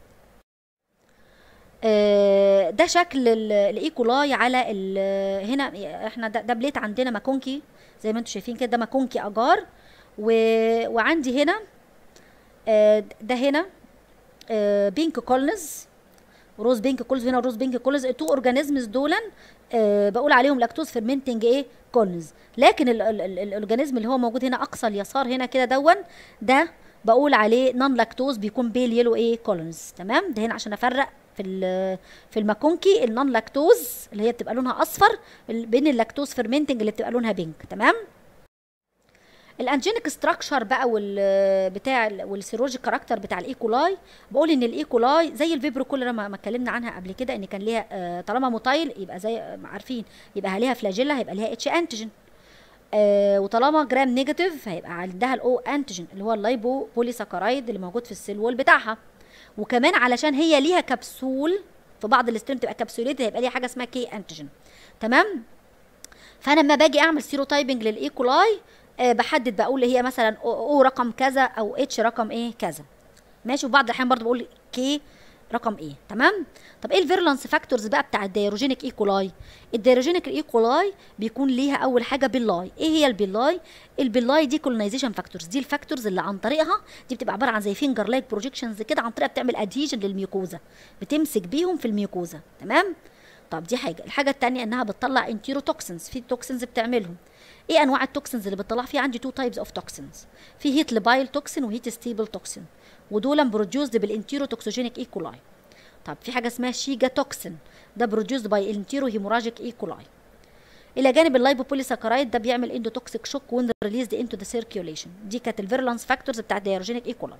آه، ده شكل ال- الايكولاي على ال- هنا احنا ده, ده بليت عندنا ماكونكي زي ما انتم شايفين كده ده ماكونكي اجار و... وعندي هنا آه، ده هنا آه، بينك كولنز روز بينك كولز هنا روز بينك كولز التو اورجانيزمز دولا آه بقول عليهم لاكتوز فيرمنتنج ايه كولنز لكن ال- ال- ال- الاورجانيزم اللي هو موجود هنا اقصى اليسار هنا كده دون ده بقول عليه نون لاكتوز بيكون بيل يلو ايه كولنز تمام ده هنا عشان افرق في ال- في الماكونكي النون لاكتوز اللي هي بتبقى لونها اصفر ال- بين اللاكتوز فيرمنتنج اللي بتبقى لونها بينك تمام الانجينيك ستراكشر بقى وال بتاع ال- والسيروجيك كاركتر بتاع الايكولاي بقول ان الايكولاي زي الفيبرو كوليرا ما ما اتكلمنا عنها قبل كده ان كان ليها آه، طالما موتايل يبقى زي ما عارفين يبقى ليها فلاجيلا هيبقى ليها اتش انتيجين آه وطالما جرام نيجاتيف هيبقى عندها الاو انتيجين اللي هو اللايبو بوليساكرايد اللي موجود في السيل وول بتاعها وكمان علشان هي ليها كبسول في بعض الاسترين تبقى كبسوليت هيبقى ليها حاجه اسمها كي انتيجين تمام فانا لما باجي اعمل سيروتايبنج للايكولاي أه بحدد بقول هي مثلا او رقم كذا او اتش رقم ايه كذا ماشي وبعض الاحيان برضو بقول كي رقم ايه تمام طب ايه الفيرلانس فاكتورز بقى بتاع الديروجينيك ايكولاي الديروجينيك ايكولاي بيكون ليها اول حاجه باللاي ايه هي البيلاي البيلاي دي كولونايزيشن فاكتورز دي الفاكتورز اللي عن طريقها دي بتبقى عباره عن زي فينجر لايك بروجيكشنز كده عن طريقها بتعمل ادهيجن للميوكوزا بتمسك بيهم في الميوكوزا تمام طب دي حاجه الحاجه الثانيه انها بتطلع انتيروتوكسنز في توكسنز بتعملهم ايه انواع التوكسنز اللي بتطلع في عندي تو تايبس اوف توكسنز في هيت لبايل توكسين وهيت ستيبل توكسين ودول بروديوسد بالانتيروتوكسوجينيك ايكولاي طب في حاجه اسمها شيجا توكسين ده بروديوسد باي انتيرو هيموراجيك ايكولاي الى جانب اللايبوبوليساكرايد ده بيعمل اندوتوكسيك شوك وين ريليزد انتو ذا سيركيوليشن دي كانت الفيرلانس فاكتورز بتاع الديروجينيك ايكولاي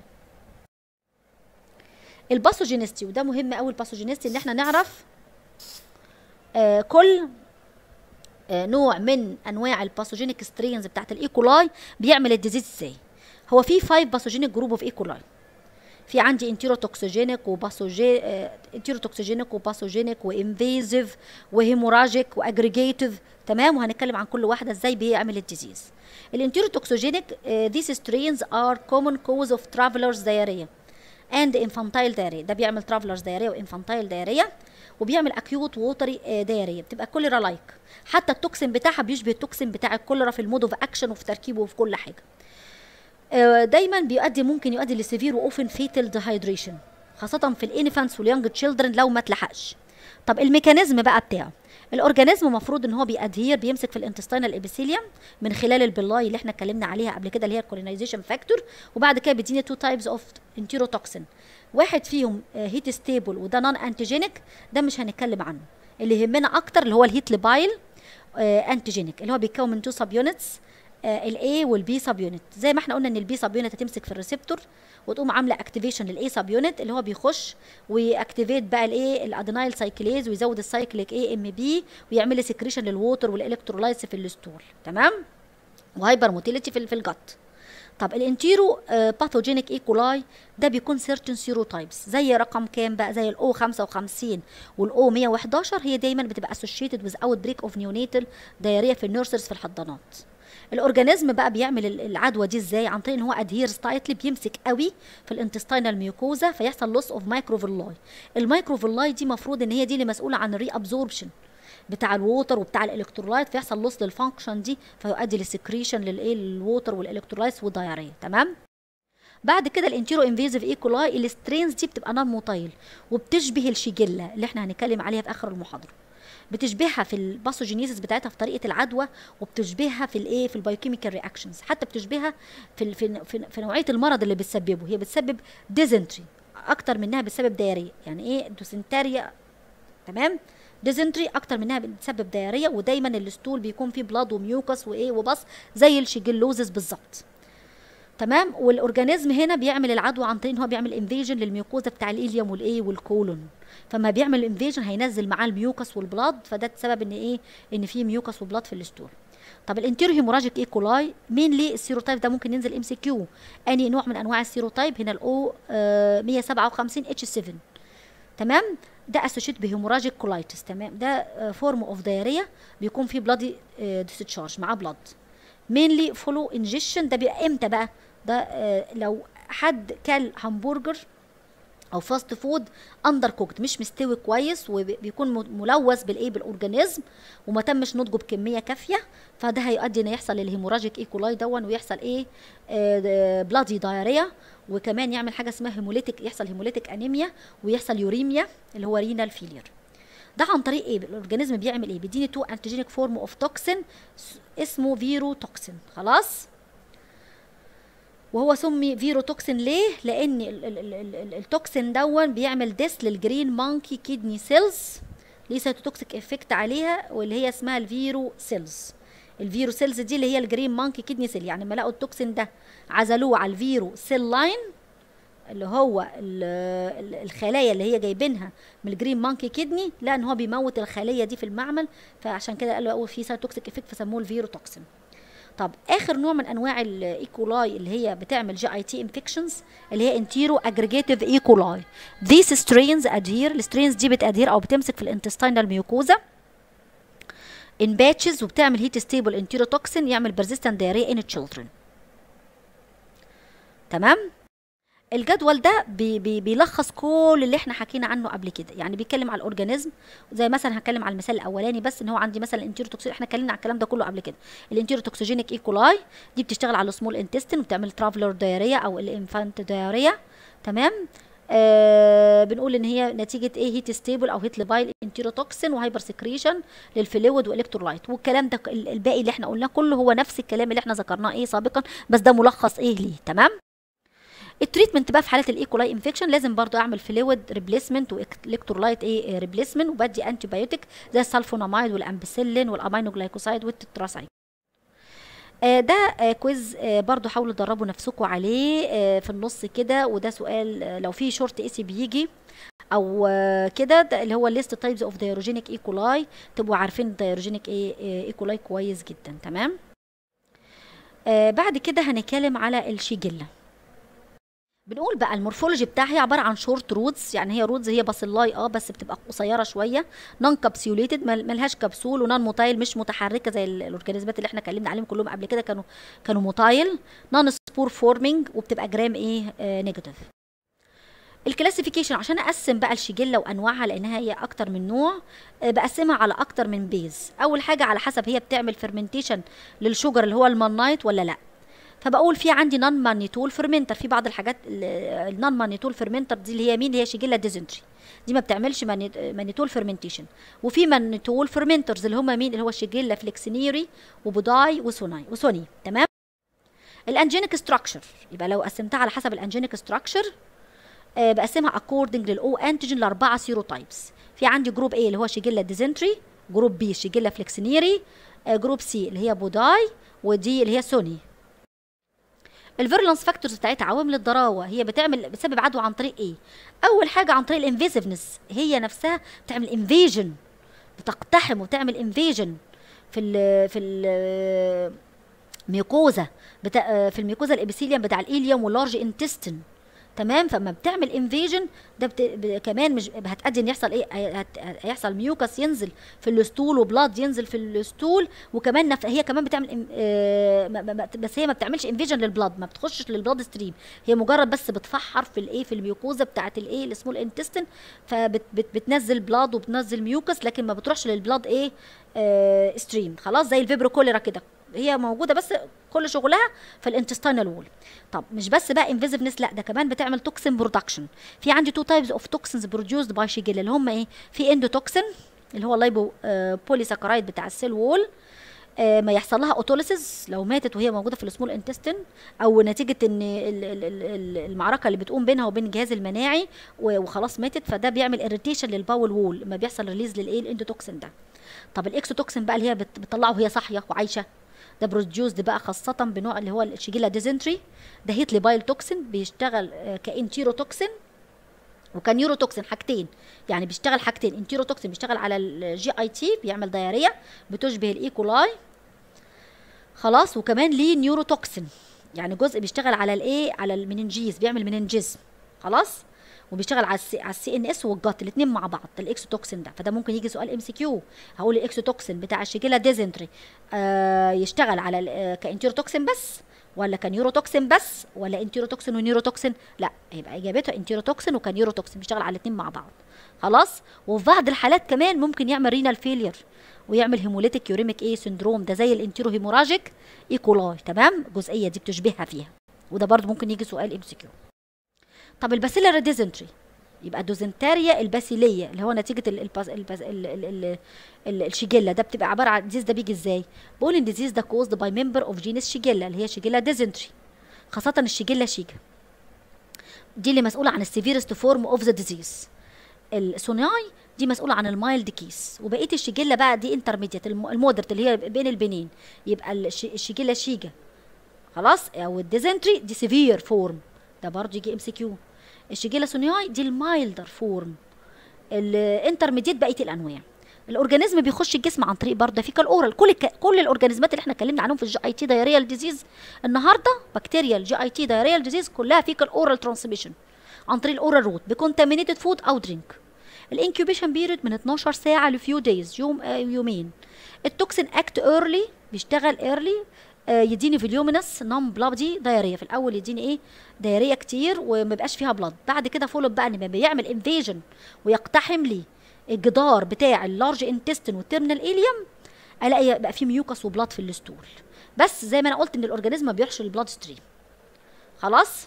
الباثوجينيستي وده مهم قوي الباثوجينيستي ان احنا نعرف آه كل آه نوع من انواع الباثوجينيك سترينز بتاعت الايكولاي بيعمل الديزيز ازاي هو في 5 باثوجينيك جروب اوف ايكولاي في عندي انتيروتوكسوجينيك وباثوجي آه انتيروتوكسوجينيك وباثوجينيك وانفيزيف وهيموراجيك واجريجيتيف تمام وهنتكلم عن كل واحده ازاي بيعمل الديزيز الانتيروتوكسوجينيك these strains are common cause of travelers diarrhea and infantile diarrhea ده بيعمل travelers diarrhea وانفانتايل diarrhea وبيعمل اكيوت ووتري دايريا بتبقى كوليرا لايك حتى التوكسين بتاعها بيشبه التوكسين بتاع الكوليرا في المود اوف اكشن وفي تركيبه وفي كل حاجه دايما بيؤدي ممكن يؤدي لسيفير واوفن فيتال ديهايدريشن خاصه في الانفانتس واليونج تشيلدرن لو ما اتلحقش طب الميكانيزم بقى بتاعه الاورجانيزم المفروض ان هو بيادهير بيمسك في الانتستينال ابيثيليوم من خلال البلاي اللي احنا اتكلمنا عليها قبل كده اللي هي الكولينايزيشن فاكتور وبعد كده بيديني تو تايبس اوف انتيروتوكسين واحد فيهم هيت ستيبل وده نون انتيجينيك ده مش هنتكلم عنه اللي يهمنا اكتر اللي هو الهيت لبايل انتيجينيك اللي هو بيتكون من تو سب يونتس الاي والبي سب يونت زي ما احنا قلنا ان البي سب يونت هتمسك في الريسبتور وتقوم عامله اكتيفيشن للاي سب يونت اللي هو بيخش ويأكتيفيت بقى الايه الادينايل سايكليز ويزود السايكليك اي ام بي ويعمل لي سكريشن للووتر والالكترولايتس في الستول تمام وهايبر موتيليتي في الجت طب الانتيرو باثوجينيك ايكولاي ده بيكون سيرتن سيروتايبس زي رقم كام بقى زي الاو 55 والاو 111 هي دايما بتبقى اسوشيتد وذ اوت بريك اوف نيونيتال دايريا في النيرسرز في الحضانات الاورجانيزم بقى بيعمل العدوى دي ازاي عن طريق ان هو ادهيرز تايتلي بيمسك قوي في الانتستينال ميوكوزا فيحصل لوس اوف مايكروفيلاي المايكروفيلاي دي المفروض ان هي دي اللي مسؤوله عن الري ابزوربشن بتاع الووتر وبتاع الالكترولايت فيحصل لوس للفانكشن دي فيؤدي للسكريشن للايه للووتر والالكترولايتس والدايريه تمام بعد كده الانتيرو انفيزيف ايكولاي السترينز دي بتبقى نون موتايل وبتشبه الشيجيلا اللي احنا هنتكلم عليها في اخر المحاضره بتشبهها في الباثوجينيسيس بتاعتها في طريقه العدوى وبتشبهها في الايه في البايوكيميكال رياكشنز حتى بتشبهها في في في, في نوعيه المرض اللي بتسببه هي بتسبب ديزنتري اكتر منها بتسبب دايريه يعني ايه دوسنتاريا تمام ديزنتري اكتر منها بتسبب دايريه ودايما الستول بيكون فيه بلاد وميوكس وايه وبص زي الشيجلوزس بالظبط تمام والاورجانيزم هنا بيعمل العدوى عن طريق ان هو بيعمل انفيجن للميوكوزا بتاع الاليوم والايه والكولون فما بيعمل انفيجن هينزل معاه الميوكس والبلاد فده السبب ان ايه ان في ميوكس وبلاد في الستول طب الانتيرو هيموراجيك ايكولاي مين ليه السيروتايب ده ممكن ينزل ام سي كيو اني نوع من انواع السيروتايب هنا الاو 157 اتش 7 تمام ده اسوشيت بهيموراجيك كولايتس تمام ده فورم اوف دايريا بيكون فيه بلادي ديسشارج معاه بلاد مينلي فولو انجيشن ده بيبقى امتى بقى ده آه لو حد كل همبرجر او فاست فود اندر كوكد مش مستوي كويس وبيكون ملوث بالايه بالاورجانيزم وما تمش نضجه بكميه كافيه فده هيؤدي ان يحصل الهيموراجيك ايكولاي دون ويحصل ايه آه بلادي دايريا وكمان يعمل حاجه اسمها هيموليتيك يحصل هيموليتيك انيميا ويحصل يوريميا اللي هو رينال فيلير ده عن طريق ايه الاورجانيزم بيعمل ايه بيديني تو انتيجينيك فورم اوف توكسين اسمه فيرو توكسين خلاص وهو سمي فيروتوكسين ليه لان التوكسين دون بيعمل ديس للجرين مانكي كيدني سيلز ليه سيتوتوكسيك افكت عليها واللي هي اسمها الفيرو سيلز الفيرو سيلز دي اللي هي الجرين مانكي كيدني سيل يعني لما لقوا التوكسين ده عزلوه على الفيرو سيل لاين اللي هو الخلايا اللي هي جايبينها من الجرين مانكي كيدني لا ان هو بيموت الخليه دي في المعمل فعشان كده قالوا في سيتوكسيك افكت فسموه الفيروتوكسين طب اخر نوع من انواع الايكولاي اللي هي بتعمل جي اي تي انفكشنز اللي هي انتيرو اجريجيتيف ايكولاي these strains adhere السترينز دي بتادير او بتمسك في الانتستينال ميوكوزا in batches وبتعمل هيت ستيبل انتيروتوكسين يعمل persistent diarrhea in children تمام الجدول ده بي بي بيلخص كل اللي احنا حكينا عنه قبل كده يعني بيتكلم على الاورجانيزم زي مثلا هتكلم على المثال الاولاني بس ان هو عندي مثلا الانتيروتوكسين احنا اتكلمنا على الكلام ده كله قبل كده الانتيروتوكسيجينيك ايكولاي دي بتشتغل على السمول انتستين وبتعمل ترافلر دايريا او الانفانت دايريا تمام آه بنقول ان هي نتيجه ايه هيت ستيبل او هيت لبايل انتيروتوكسين وهايبر سكريشن للفلويد والكترولايت والكلام ده الباقي اللي احنا قلناه كله هو نفس الكلام اللي احنا ذكرناه ايه سابقا بس ده ملخص ايه ليه تمام التريتمنت بقى في حالات الايكولاي انفكشن لازم برضو اعمل فلويد ريبليسمنت والكترولايت ايه ريبليسمنت وبدي انتي بايوتيك زي السلفونامايد والامبسيلين والامينو جلايكوسايد والتتراسايد آه ده آه كويز آه برضو حاولوا تدربوا نفسكم عليه آه في النص كده وده سؤال آه لو في شورت اسي بيجي او آه كده اللي هو ليست تايبز اوف دايروجينيك ايكولاي تبقوا عارفين الدايروجينيك ايه ايكولاي كويس جدا تمام آه بعد كده هنتكلم على الشيجيلا بنقول بقى المورفولوجي بتاعها هي عباره عن شورت رودز يعني هي رودز هي باسيلاي اه بس بتبقى قصيره شويه نون كابسيوليتد ملهاش كبسول ونون موتايل مش متحركه زي الاورجانيزمات اللي احنا اتكلمنا عليهم كلهم قبل كده كانوا كانوا موتايل نون سبور فورمينج وبتبقى جرام ايه آه نيجاتيف الكلاسيفيكيشن عشان اقسم بقى الشيجيلا وانواعها لانها هي اكتر من نوع آه بقسمها على اكتر من بيز اول حاجه على حسب هي بتعمل فيرمنتيشن للشجر اللي هو المانايت ولا لا فبقول في عندي نون مانيتول فيرمنتر في بعض الحاجات النون مانيتول فيرمنتر دي اللي هي مين اللي هي شيجيلا ديزنتري دي ما بتعملش مانيتول فيرمنتيشن وفي مانيتول فيرمنترز اللي هم مين اللي هو شيجيلا فليكسينيري وبوداي وسوناي وسوني تمام الانجينيك ستراكشر يبقى لو قسمتها على حسب الانجينيك ستراكشر آه بقسمها اكوردنج للاو انتيجين لاربعه سيروتايبس في عندي جروب ايه اللي هو شيجيلا ديزنتري جروب بي شيجيلا فليكسينيري آه جروب سي اللي هي بوداي ودي اللي هي سوني الفيرلانس فاكتورز بتاعتها عوامل الضراوه هي بتعمل بتسبب عدوى عن طريق ايه اول حاجه عن طريق الانفيسيفنس هي نفسها بتعمل انفيجن بتقتحم وتعمل انفيجن في ال في ال ميوكوزا بتاع في الميوكوزا الابيثيليوم بتاع الايليوم واللارج انتستين تمام فلما بتعمل انفيجن ده بت... ب... كمان مش هتأدي ان يحصل ايه هت... هيحصل ميوكس ينزل في الستول وبلاد ينزل في الستول وكمان نف... هي كمان بتعمل إن... آه... ما... ما... بس هي ما بتعملش انفيجن للبلاد ما بتخشش للبلاد ستريم هي مجرد بس بتفحر في الايه في الميوكوزا بتاعه الايه السمول انتستين فبتنزل فبت... بلاد وبتنزل ميوكس لكن ما بتروحش للبلاد ايه آه... ستريم خلاص زي الفيبرو كوليرا كده هي موجوده بس كل شغلها في الانتستينال وول طب مش بس بقى انفيزيفنس لا ده كمان بتعمل توكسين برودكشن في عندي تو تايبس اوف توكسينز بروديوسد باي شيجيلا اللي هم ايه في اندوتوكسين اللي هو اللايبو آه بوليساكرايد بتاع السيل وول آه ما يحصل لها اوتوليسيس لو ماتت وهي موجوده في السمول انتستين او نتيجه ان المعركه اللي بتقوم بينها وبين الجهاز المناعي وخلاص ماتت فده بيعمل اريتيشن للباول وول لما بيحصل ريليز للايه الاندوتوكسين ده طب الاكسوتوكسين بقى اللي هي بتطلعه وهي صاحيه وعايشه ده بروديوسد بقى خاصة بنوع اللي هو الشيجيلا ديزنتري ده هيتلي بايل توكسين بيشتغل كانتيروتوكسين وكنيوروتوكسين حاجتين يعني بيشتغل حاجتين انتيروتوكسين بيشتغل على الجي اي تي بيعمل دايريا بتشبه الايكولاي خلاص وكمان ليه نيوروتوكسين يعني جزء بيشتغل على الايه على المننجيز بيعمل مننجيزم خلاص وبيشتغل على السي على السي ان اس والجات الاثنين مع بعض ده الاكسوتوكسين ده فده ممكن يجي سؤال ام سي كيو هقول الاكسوتوكسين بتاع الشيجيلا ديزنتري آه يشتغل على آه كانتيروتوكسين بس ولا كنيوروتوكسين بس ولا انتيروتوكسين ونيوروتوكسين لا هيبقى اجابتها انتيروتوكسين وكنيوروتوكسين بيشتغل على الاثنين مع بعض خلاص وفي بعض الحالات كمان ممكن يعمل رينال فيلير ويعمل هيموليتيك يوريميك ايه سندروم ده زي الانتيرو هيموراجيك ايكولاي تمام الجزئيه دي بتشبهها فيها وده برضو ممكن يجي سؤال ام سي كيو طب الباسيلر ديزنتري يبقى دوزنتاريا الباسيليه اللي هو نتيجه الباس الباس ال ال ال ال الشيجيلا ده بتبقى عباره عن ديزيز ده بيجي ازاي بقول ان ديزيز ده كوزد باي ممبر اوف جينس شيجيلا اللي هي شيجيلا ديزنتري خاصه الشيجيلا شيجا دي اللي مسؤوله عن السيفيرست فورم اوف ذا ديزيز السوناي دي مسؤوله عن المايلد كيس وبقيه الشيجيلا بقى دي انترميديت المودرت اللي هي بين البنين يبقى الشيجيلا شيجا خلاص او الديزنتري دي سيفير فورم ده برضه يجي ام سي كيو الشيجيلا سونياي دي المايلدر فورم الانترميديت بقيه الانواع الاورجانيزم بيخش الجسم عن طريق برضه فيكال اورال كل الك... كل الاورجانيزمات اللي احنا اتكلمنا عنهم في الجي اي تي دايريال ديزيز النهارده بكتيريا الجي اي تي دايريال ديزيز كلها فيكال اورال ترانسميشن عن طريق الاورال روت بكونتامينيتد فود او درينك الانكيوبيشن بيريد من 12 ساعه لفيو دايز يوم آه يومين التوكسين اكت ايرلي بيشتغل ايرلي آه يديني فيليومينس نون بلادي دايريه في الاول يديني ايه دايريه كتير وما بيبقاش فيها بلاد بعد كده فولو بقى لما بيعمل انفيجن ويقتحم لي الجدار بتاع اللارج انتستين والتيرمينال اليوم الاقي بقى فيه ميوكس وبلاد في الستول بس زي ما انا قلت ان الاورجانيزم ما بيروحش للبلاد ستريم خلاص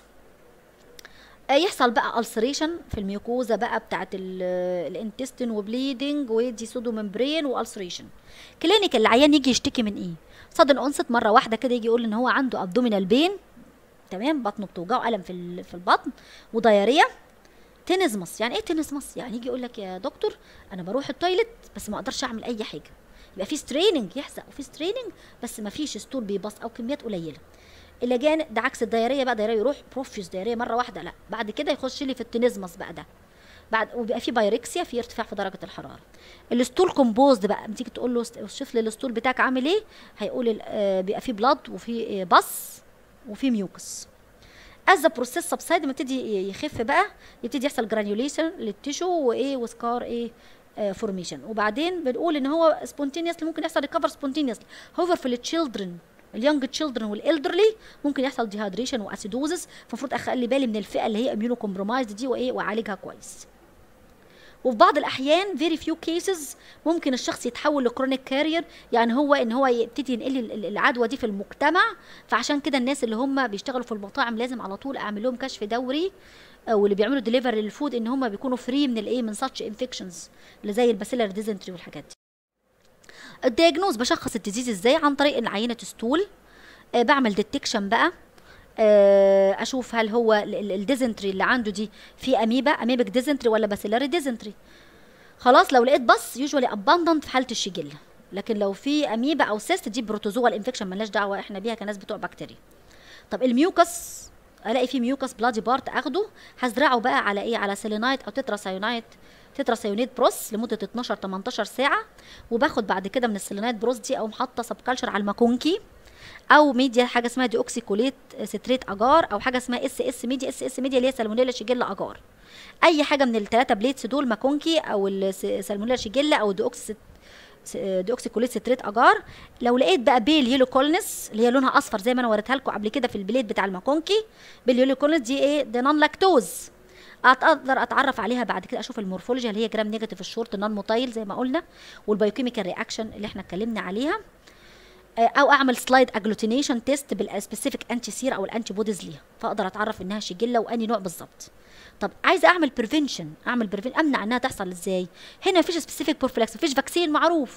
آه يحصل بقى السريشن في الميوكوزا بقى بتاعت الانتستين وبليدنج ويدي سودو ممبرين والسريشن كلينيك العيان يجي يشتكي من ايه صدن انست مره واحده كده يجي يقول ان هو عنده ابدومينال بين تمام بطنه بتوجعه الم في في البطن ودياريه تنزمس يعني ايه تنزمس يعني يجي يقول لك يا دكتور انا بروح التويلت بس ما اقدرش اعمل اي حاجه يبقى في ستريننج يحزق وفي ستريننج بس ما فيش ستول بيبص او كميات قليله اللي جان ده عكس الدايريه بقى دايريه يروح بروفيوس دايريه مره واحده لا بعد كده يخش لي في التنزمس بقى ده بعد وبيبقى في بايركسيا في ارتفاع في درجه الحراره الستول كومبوزد بقى تيجي تقول له شوف لي الستول بتاعك عامل ايه هيقول آه بيبقى في بلاد وفي آه بص وفي ميوكس از ذا بروسيس سبسايد لما يبتدي يخف بقى يبتدي يحصل جرانيوليشن للتيشو وايه وسكار ايه فورميشن وبعدين بنقول ان هو سبونتينيوسلي ممكن يحصل ريكفر سبونتينيوسلي هوفر في التشيلدرن اليونج تشيلدرن والالدرلي ممكن يحصل ديهايدريشن واسيدوزس فالمفروض اخلي بالي من الفئه اللي هي اميونو كومبرومايزد دي وايه واعالجها كويس وفي بعض الاحيان فيري فيو كيسز ممكن الشخص يتحول لكرونيك كارير يعني هو ان هو يبتدي ينقل العدوى دي في المجتمع فعشان كده الناس اللي هم بيشتغلوا في المطاعم لازم على طول اعمل لهم كشف دوري واللي بيعملوا ديليفري للفود ان هم بيكونوا فري من الايه من ساتش انفكشنز اللي زي الباسيلر ديزنتري والحاجات دي الدياجنوز بشخص الديزيز ازاي عن طريق عينه ستول أه بعمل ديتكشن بقى أه اشوف هل هو الديزنتري اللي عنده دي في اميبا اميبك ديزنتري ولا باسيلاري ديزنتري خلاص لو لقيت بص يوجوالي اباندنت في حاله الشجله لكن لو في اميبا او سيست دي بروتوزوال انفكشن ملناش دعوه احنا بيها كناس بتوع بكتيريا طب الميوكس الاقي فيه ميوكس بلادي بارت اخده هزرعه بقى على ايه على سيلينايت او تتراسايونايت تتراسايونيت بروس لمده 12 18 ساعه وباخد بعد كده من السيلينايت بروس دي او حاطه سب كلشر على الماكونكي او ميديا حاجه اسمها دي اوكسيكوليت ستريت اجار او حاجه اسمها اس اس ميديا اس اس ميديا اللي هي سالمونيلا شيجيلا اجار اي حاجه من الثلاثه بليتس دول ماكونكي او السالمونيلا شيجيلا او ديوكسي ديوكسيكوليت ستريت اجار لو لقيت بقى بيل يلو كولنس اللي هي لونها اصفر زي ما انا وريتها لكم قبل كده في البليت بتاع الماكونكي بيل يلو كولنس دي ايه دي نون لاكتوز اقدر اتعرف عليها بعد كده اشوف المورفولوجي اللي هي جرام نيجاتيف الشورت نون موتايل زي ما قلنا والبايوكيميكال رياكشن اللي احنا اتكلمنا عليها او اعمل سلايد اجلوتينيشن تيست بالسبيسيفيك انتي سير او الانتي بوديز ليها فاقدر اتعرف انها شيجيلا واني نوع بالظبط طب عايزه اعمل بريفنشن اعمل بريفنشن امنع انها تحصل ازاي هنا مفيش سبيسيفيك بروفلاكس مفيش فاكسين معروف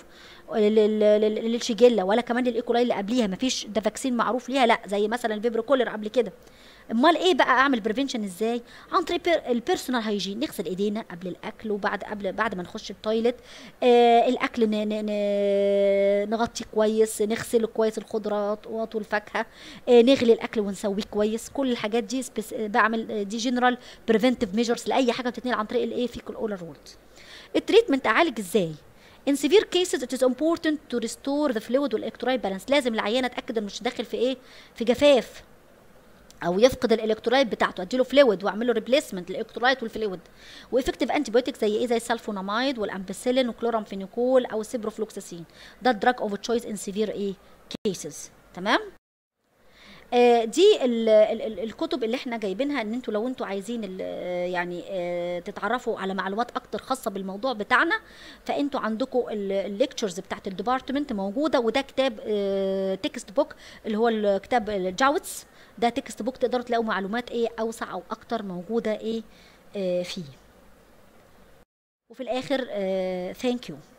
للشيجيلا ولا كمان للايكولاي اللي قبليها مفيش ده فاكسين معروف ليها لا زي مثلا الفيبروكولر قبل كده امال ايه بقى اعمل بريفنشن ازاي عن طريق البيرسونال هايجين نغسل ايدينا قبل الاكل وبعد قبل بعد ما نخش التويلت آه الاكل ن ن ن نغطي كويس نغسل كويس الخضروات والفاكهه آه نغلي الاكل ونسويه كويس كل الحاجات دي بعمل دي جنرال بريفنتيف ميجرز لاي حاجه بتتنقل عن طريق الايه فيكال اولر رولد التريتمنت اعالج ازاي In severe cases it is important to restore the fluid والاكترولايت بالانس لازم العيانه اتاكد انه مش داخل في ايه في جفاف او يفقد الالكترولايت بتاعته اديله فلويد واعمل له ريبليسمنت للالكترولايت والفلويد وافكتيف انتي بايوتيك زي ايه زي السلفونامايد والامبسيلين وكلورامفينيكول او السيبروفلوكساسين ده الدراج اوف تشويس ان سيفير ايه كيسز تمام آه دي ال ال الكتب اللي احنا جايبينها ان انتوا لو انتوا عايزين يعني آه تتعرفوا على معلومات اكتر خاصه بالموضوع بتاعنا فانتوا عندكم الليكتشرز بتاعت الديبارتمنت موجوده وده كتاب آه تكست بوك اللي هو الكتاب الجاوتس ده تكست بوك تقدروا تلاقوا معلومات ايه اوسع او اكتر موجوده ايه آه فيه وفي الاخر ثانك يو